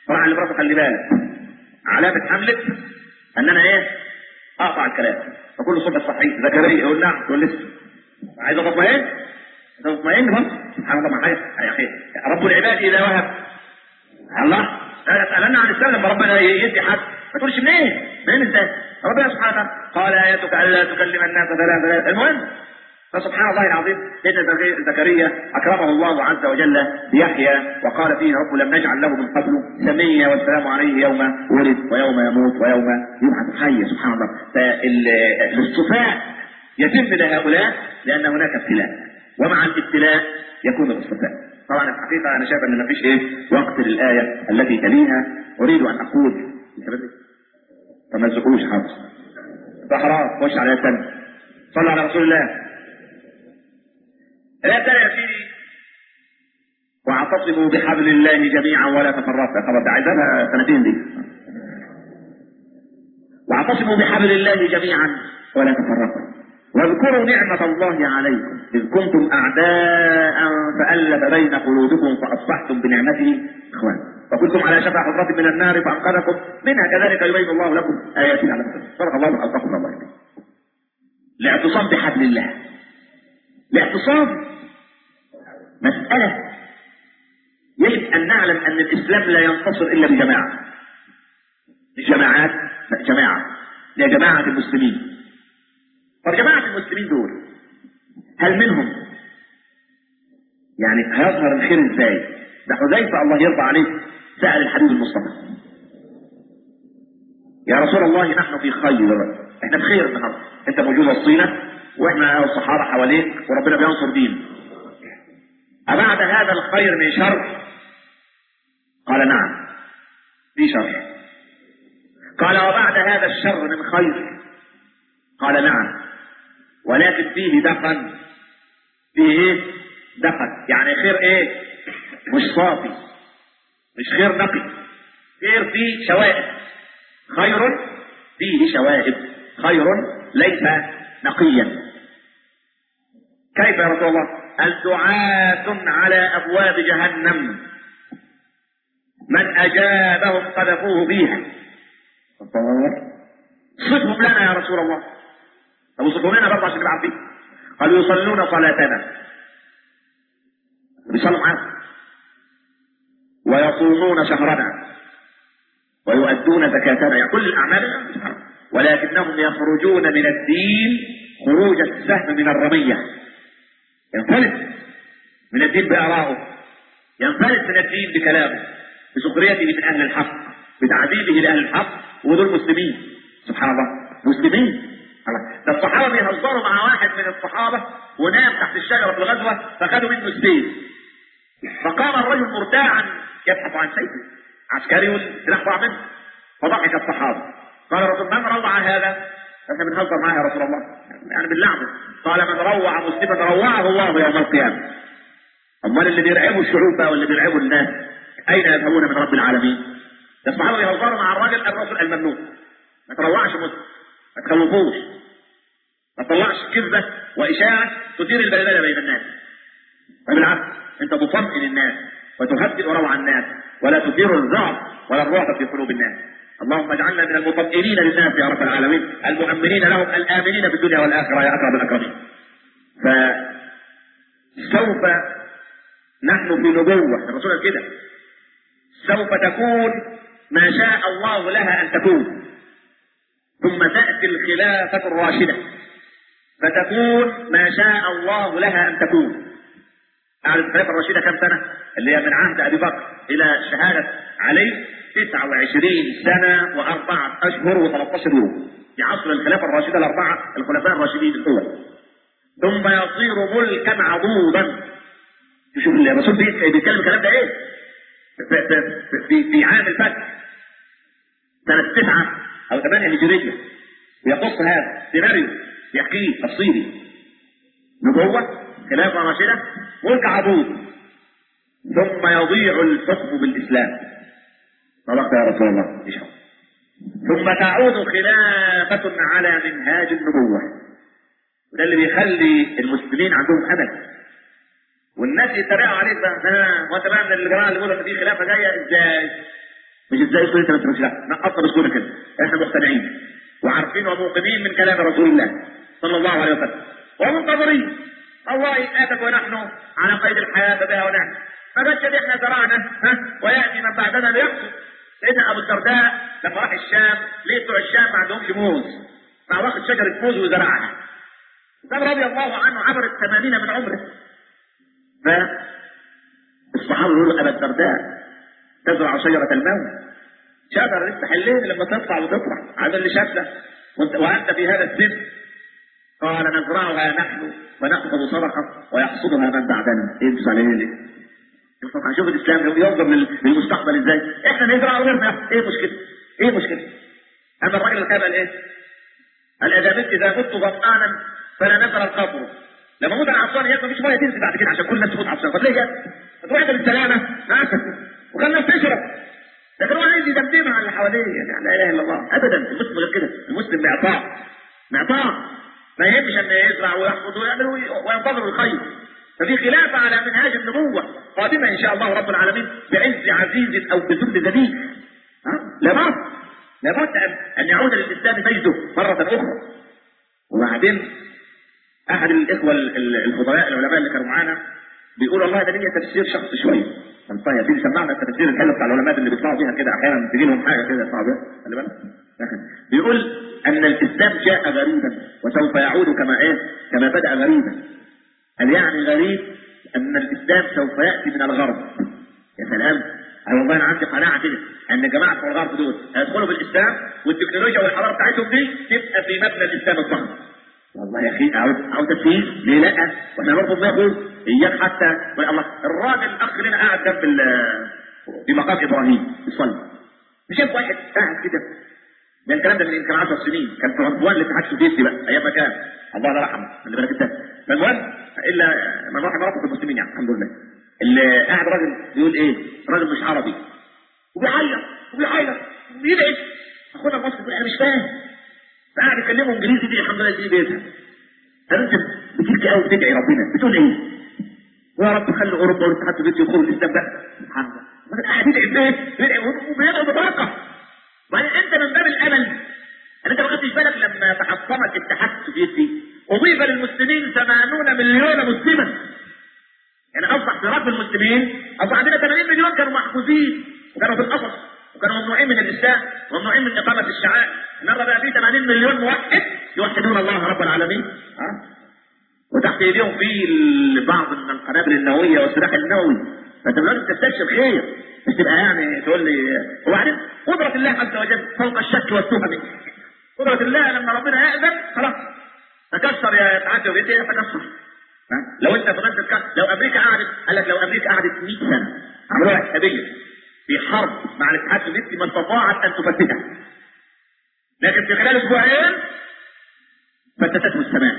راح لمراته خلي بالك علامة حملك ان انا ايه اقطع الكلام فكل صوت صحيح زكريا يقول نعم تقول لسه عايز اطمئن تطمئن بس سبحان الله ما يا اخي رب العباد اذا وهب الله لا تسالن عن السلام لما ربنا يدي حد ما تقولش منين منين ازاي ربنا سبحانه وتعالى قال ايتك الا تكلم الناس ثلاث ثلاث المهم فسبحان الله العظيم سيدنا زكريا اكرمه الله عز وجل بيحيى وقال فيه رب لم نجعل له من قبل سميا والسلام عليه يوم ولد ويوم يموت ويوم يبعث حيا سبحان الله فالاصطفاء يتم لهؤلاء لان هناك ابتلاء ومع الابتلاء يكون الاصطفاء طبعا الحقيقه انا شايف ان ما فيش ايه وقت للايه التي تليها اريد ان اقول فما تزقوش حافظ صحراء خش على الثانيه صلى على رسول الله لا ترى يا سيدي واعتصموا بحبل الله جميعا ولا تفرقوا خلاص ده عايزها سنتين دي واعتصموا بحبل الله جميعا ولا تفرقوا واذكروا نعمة الله عليكم إذ كنتم أعداء فألف بين قلوبكم فأصبحتم بنعمته إخوانا وكنتم على شفا حفرة من النار فأنقذكم منها كذلك يبين الله لكم آياته لعلكم صدق الله وألقاكم الله إليه الاعتصام بحبل الله الاعتصام مسألة يجب أن نعلم أن الإسلام لا ينتصر إلا بجماعة الجماعات لا جماعة يا جماعة المسلمين طب جماعة المسلمين دول هل منهم يعني هيظهر الخير ازاي؟ ده حذيفة الله يرضى عليه سأل الحبيب المصطفى يا رسول الله نحن في خير احنا بخير النهارده انت موجود وسطينا واحنا الصحابة حواليك وربنا بينصر دين أبعد هذا الخير من شر قال نعم في شر قال وبعد هذا الشر من خير قال نعم ولكن فيه دفن فيه ايه دفن يعني خير ايه مش صافي مش خير نقي خير فيه شوائب خير فيه شوائب خير ليس نقيا كيف يا رسول الله الدعاة على أبواب جهنم من أجابهم قذفوه فيها صفهم لنا يا رسول الله طب وصفهم لنا برضه عشان نلعب فيه قالوا يصلون صلاتنا بيصلوا معانا ويصومون شهرنا ويؤدون زكاتنا يعني كل الأعمال ولكنهم يخرجون من الدين خروج السهم من الرمية ينفلت من الدين بآرائه ينفلت من الدين بكلامه بسخريته من أهل الحق بتعذيبه لأهل الحق ودول مسلمين سبحان الله مسلمين ده الصحابة بيهزروا مع واحد من الصحابة ونام تحت الشجرة في الغزوة فخدوا منه السيف فقام الرجل مرتاعا يبحث عن سيفه عسكري والسلاح ضاع منه فضحك الصحابة قال الرسول من روع هذا؟ احنا بنهزر معاه يا رسول الله يعني باللعنة قال من روع مسلما روعه الله يوم القيامة امال اللي بيرعبوا الشعوب بقى واللي بيرعبوا الناس اين يذهبون من رب العالمين؟ ده الصحابه بيهزروا مع الراجل الرسول الممنوع ما تروعش مسلم ما تخوفوش ما تطلعش كذبه واشاعه تثير البلبله بين الناس فبالعكس انت تطمئن الناس وتهدئ روع الناس ولا تثير الرعب ولا الرعب في قلوب الناس اللهم اجعلنا من المطمئنين للناس يا رب العالمين المؤمنين لهم الامنين في الدنيا والاخره يا اكرم الاكرمين فسوف نحن في نبوه الرسول قال كده سوف تكون ما شاء الله لها ان تكون ثم تاتي الخلافه الراشده فتكون ما شاء الله لها ان تكون قعدت الخلافه الراشده كم سنه؟ اللي هي من عهد ابي بكر الى شهاده علي 29 سنة وأربعة أشهر و13 يوم في عصر الخلافة الراشدة الأربعة الخلفاء الراشدين الأول ثم يصير ملكا عضوضا تشوف الرسول بيتكلم الكلام ده ايه؟ في, في, في عام الفتح سنة تسعة أو ثمانية هجرية ويقص هذا سيناريو يحكيه تفصيلي نبوة خلافة راشدة ملك عضوض ثم يضيع الحكم بالإسلام صدقت يا رسول الله إن شاء الله ثم تعود خلافة على منهاج النبوة وده اللي بيخلي المسلمين عندهم أمل والناس يتريقوا عليك بقى ها وانت بقى من الليبرال اللي بيقولوا ان في خلافه جايه ازاي؟ مش ازاي تقول انت ما تسمعش لا نقصنا بسهوله كده احنا مقتنعين وعارفين وموقنين من كلام رسول الله صلى الله عليه وسلم ومنتظرين الله يتأكد ونحن على قيد الحياة بها ونعم فبشر احنا زرعنا ها ويأتي من بعدنا ليحصد سيدنا ابو الدرداء لما راح الشام ليه بتوع الشام ما عندهمش موز راح واخد شجرة موز وزرعها كان رضي الله عنه عبر الثمانين من عمره فالصحابة يقولوا ابا الدرداء تزرع شجرة الموت شجرة لسه حلين لما تطلع وتطلع هذا اللي شافه وانت, وانت في هذا السن قال نزرعها نحن ونأخذ صدقة ويحصدها من بعدنا يدوس عليه ليه؟ طبعا شوف الاسلام ينظر للمستقبل ازاي احنا نزرع ونرمي ايه مشكلة ايه مشكلة اما الراجل اللي قال ايه قال اذا مت اذا مت ظمآنا فلا نزل القبر لما موت عطشان ياكل مفيش ميه تنزل بعد كده عشان كل الناس تموت عطشان طب ليه كده؟ تروح بالسلامه وخلي الناس تشرب لكن هو عايز يدمدمها على اللي حواليه يعني لا اله الا الله ابدا المسلم غير كده المسلم معطاء معطاء ما يهمش ان يزرع ويحفظ ويعمل وينتظر الخير ففي خلافة على منهاج النبوة قادمة إن شاء الله رب العالمين بعز عزيز أو بذل ذليل لابد لابد أن يعود للإسلام مجده مرة أخرى وبعدين أحد الإخوة الفضلاء العلماء اللي كانوا معانا بيقول والله ده ليا تفسير شخصي شوية طيب في سمعنا التفسير الحلو بتاع العلماء اللي بيطلعوا فيها كده أحيانا تجي لهم حاجة كده يطلعوا بيها خلي بالك بيقول أن الإسلام جاء غريبا وسوف يعود كما إيه كما بدأ غريبا هل يعني غريب أن الإسلام سوف يأتي من الغرب يا سلام أنا والله أنا عندي قناعة كده أن جماعة بتوع الغرب دول هيدخلوا بالإسلام والتكنولوجيا والحضارة بتاعتهم دي تبقى في مبنى الإسلام الضخم والله يا أخي عاوز عاوز تفسير ليه لا؟ وإحنا نرفض ناخد إياك حتى الله الراجل الأخ لنا قاعد جنب في مقام إبراهيم يصلي شاف واحد قاعد كده ده الكلام ده من يمكن 10 سنين كان في عنوان الاتحاد السوفيتي بقى ايام ما كان الله لا رحمه خلي بالك انت فالمهم الا من رحم ربك المسلمين يعني الحمد لله اللي قاعد راجل بيقول ايه راجل مش عربي وبيعيط وبيعيط وبيدعي اخونا المصري انا مش فاهم فقاعد يكلمه انجليزي دي الحمد لله دي بيتها قال انت بتبكي قوي بتدعي ربنا بتقول ايه؟ يا رب خلي اوروبا والاتحاد السوفيتي يدخلوا الاسلام بقى سبحان الله قاعد يدعي بايه؟ بيدعي وبيدعي بطاقه وبعدين انت من باب الامل ان انت ما خدتش بالك لما تحطم الاتحاد السوفيتي اضيف للمسلمين 80 مليون مسلما يعني اصبح في رب المسلمين اصبح عندنا 80 مليون كانوا محجوزين وكانوا في القصص وكانوا ممنوعين من الاسلام وممنوعين من اقامه الشعائر النهارده بقى في 80 مليون موحد يوحدون الله رب العالمين ها وتحت ايديهم في بعض من القنابل النوويه والسلاح النووي فانت لازم تستبشر خير مش تبقى يعني تقول لي وبعدين قدرة الله عز وجل فوق الشك والتهم قدرة الله لما ربنا يأذن خلاص تكسر يا تعدي وبيت تكسر لو انت فضلت تكسر لو امريكا قعدت قال لك لو امريكا قعدت 100 سنة عملوها حسابية في حرب مع الاتحاد السوفيتي ما استطاعت ان تفتتها لكن في خلال اسبوعين فتتته السماء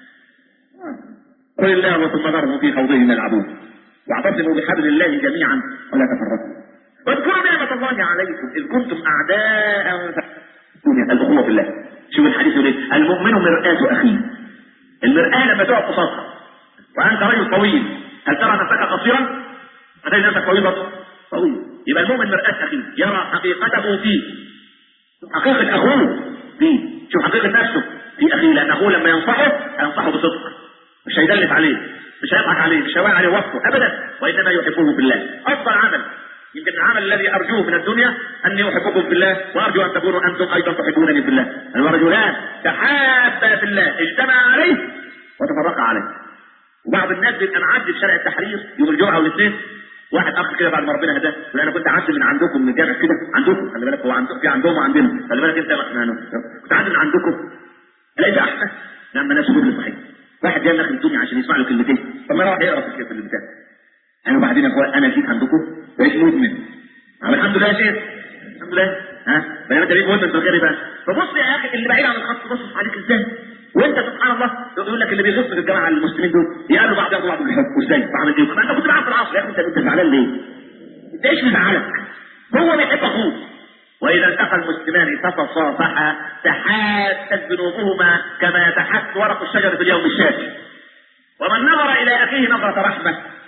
قل الله ثم ذرهم في خوضهم يلعبون واعتصموا بحبل الله جميعا ولا تفرقوا واذكروا نعمة الله عليكم إذ كنتم أعداء الأخوة في الله شوف الحديث يقول ايه المؤمن مرآة أخيه المرآة لما تقف قصادها وأنت رجل طويل هل ترى نفسك قصيرا؟ هتجد نفسك طويل برضه طويل يبقى المؤمن مرآة أخيه يرى حقيقته فيه حقيقة أخوه فيه شوف حقيقة نفسه في أخيه لأن أخوه لما ينصحه هينصحه بصدق مش هيدلس عليه مش هيضحك عليه مش هيوان عليه وصفه ابدا وانما يحبه بالله افضل عمل يمكن العمل الذي ارجوه من الدنيا اني احبكم بالله وارجو ان تكونوا انتم ايضا تحبونني بالله الرجلان تحابا في الله اجتمعا عليه وتفرقا عليه وبعض الناس بيبقى معدي في شارع التحرير يوم الجمعه والاثنين واحد اخ كده بعد ما ربنا هداه يقول انا كنت عدي من عندكم من الجامع كده عندكم خلي بالك هو عندكم في عندهم وعندنا خلي بالك انت كنت عدي من عندكم الاقي ده احسن لما الناس تقول صحيح واحد جاي داخل الدنيا عشان يسمع له كلمتين طب ما راح يقرا في الكتاب بتاعه انا وبعدين يا اخوان انا جيت عندكم بقيت مدمن طب الحمد لله يا شيخ الحمد لله ها بينما انت بقيت مدمن بالغير بقى فبص يا اخي اللي بعيد عن الخط بص عليك ازاي وانت سبحان الله يقول لك اللي بيغص في الجماعه المسلمين دول يقابلوا بعض ياخدوا بعض بالحب وازاي بعمل ايه ما انت كنت معاه في العصر يا اخي انت انت زعلان ليه؟ انت ايش مزعلك؟ هو بيحب اخوه وإذا التقى المسلمان فتصافحا تحاتت ذنوبهما كما يتحت ورق الشجر في اليوم الشاكي ومن نظر إلى أخيه نظرة رحمة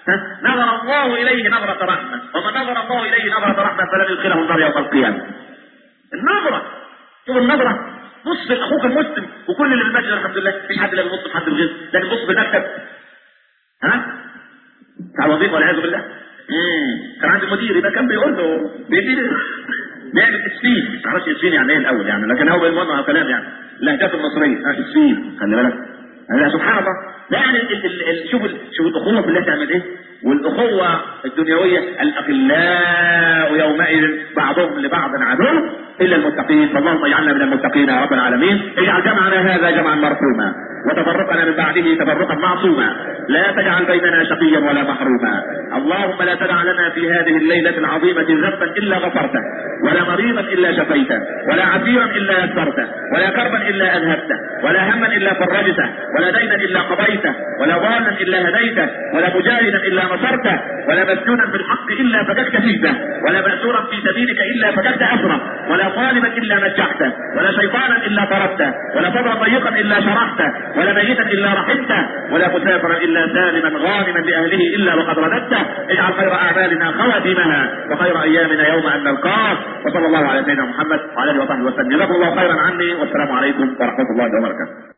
ها؟ نظر الله اليه نظرة رحمة ومن نظر الله اليه نظرة رحمة فلن يدخله النار يوم القيامة النظرة شوف النظرة بص لاخوك المسلم وكل اللي في المسجد الحمد لله مفيش حد لا بيبص في حد الغير لكن بص في المكتب ها بتاع الوظيفه والعياذ بالله امم كان عندي مدير يبقى كان بيقول له بيدير بيعمل اسفين ما اعرفش اسفين يعني ايه الاول يعني لكن هو بالمهم كلام يعني اللهجات المصريه ها اسفين خلي بالك هذا سبحان الله لا يعني ال ال ال شوف ال شوف الاخوه في الله تعمل ايه والاخوه الدنيويه الاخلاء يومئذ بعضهم لبعض عدو الا المتقين فاللهم اجعلنا من المتقين يا رب العالمين اجعل جمعنا هذا جمعا مرحوما وتفرقنا من بعده تفرقا معصوما لا تجعل بيننا شقيا ولا محروما اللهم لا تدع لنا في هذه الليلة العظيمة ذنبا إلا غفرته ولا مريضا إلا شفيته ولا عسيرا إلا يسرته ولا كربا إلا أذهبته ولا هما إلا فرجته ولا دينا إلا قضيته ولا ضالا إلا هديته ولا مجاهدا إلا نصرته ولا مسجونا بالحق إلا فككت فيته ولا مأسورا في سبيلك إلا فككت أسره ولا طالبا إلا نجحته ولا شيطانا إلا طردته ولا صدرا ضيقا إلا شرحته ولا ميتا إلا رحمته ولا مسافرا إلا سالما غانما لأهله إلا وقد رددته اجعل خير أعمالنا خواتمها وخير أيامنا يوم أن نلقاك وصلى الله على سيدنا محمد وعلى آله وصحبه وسلم جزاكم الله خيرا عني والسلام عليكم ورحمة الله وبركاته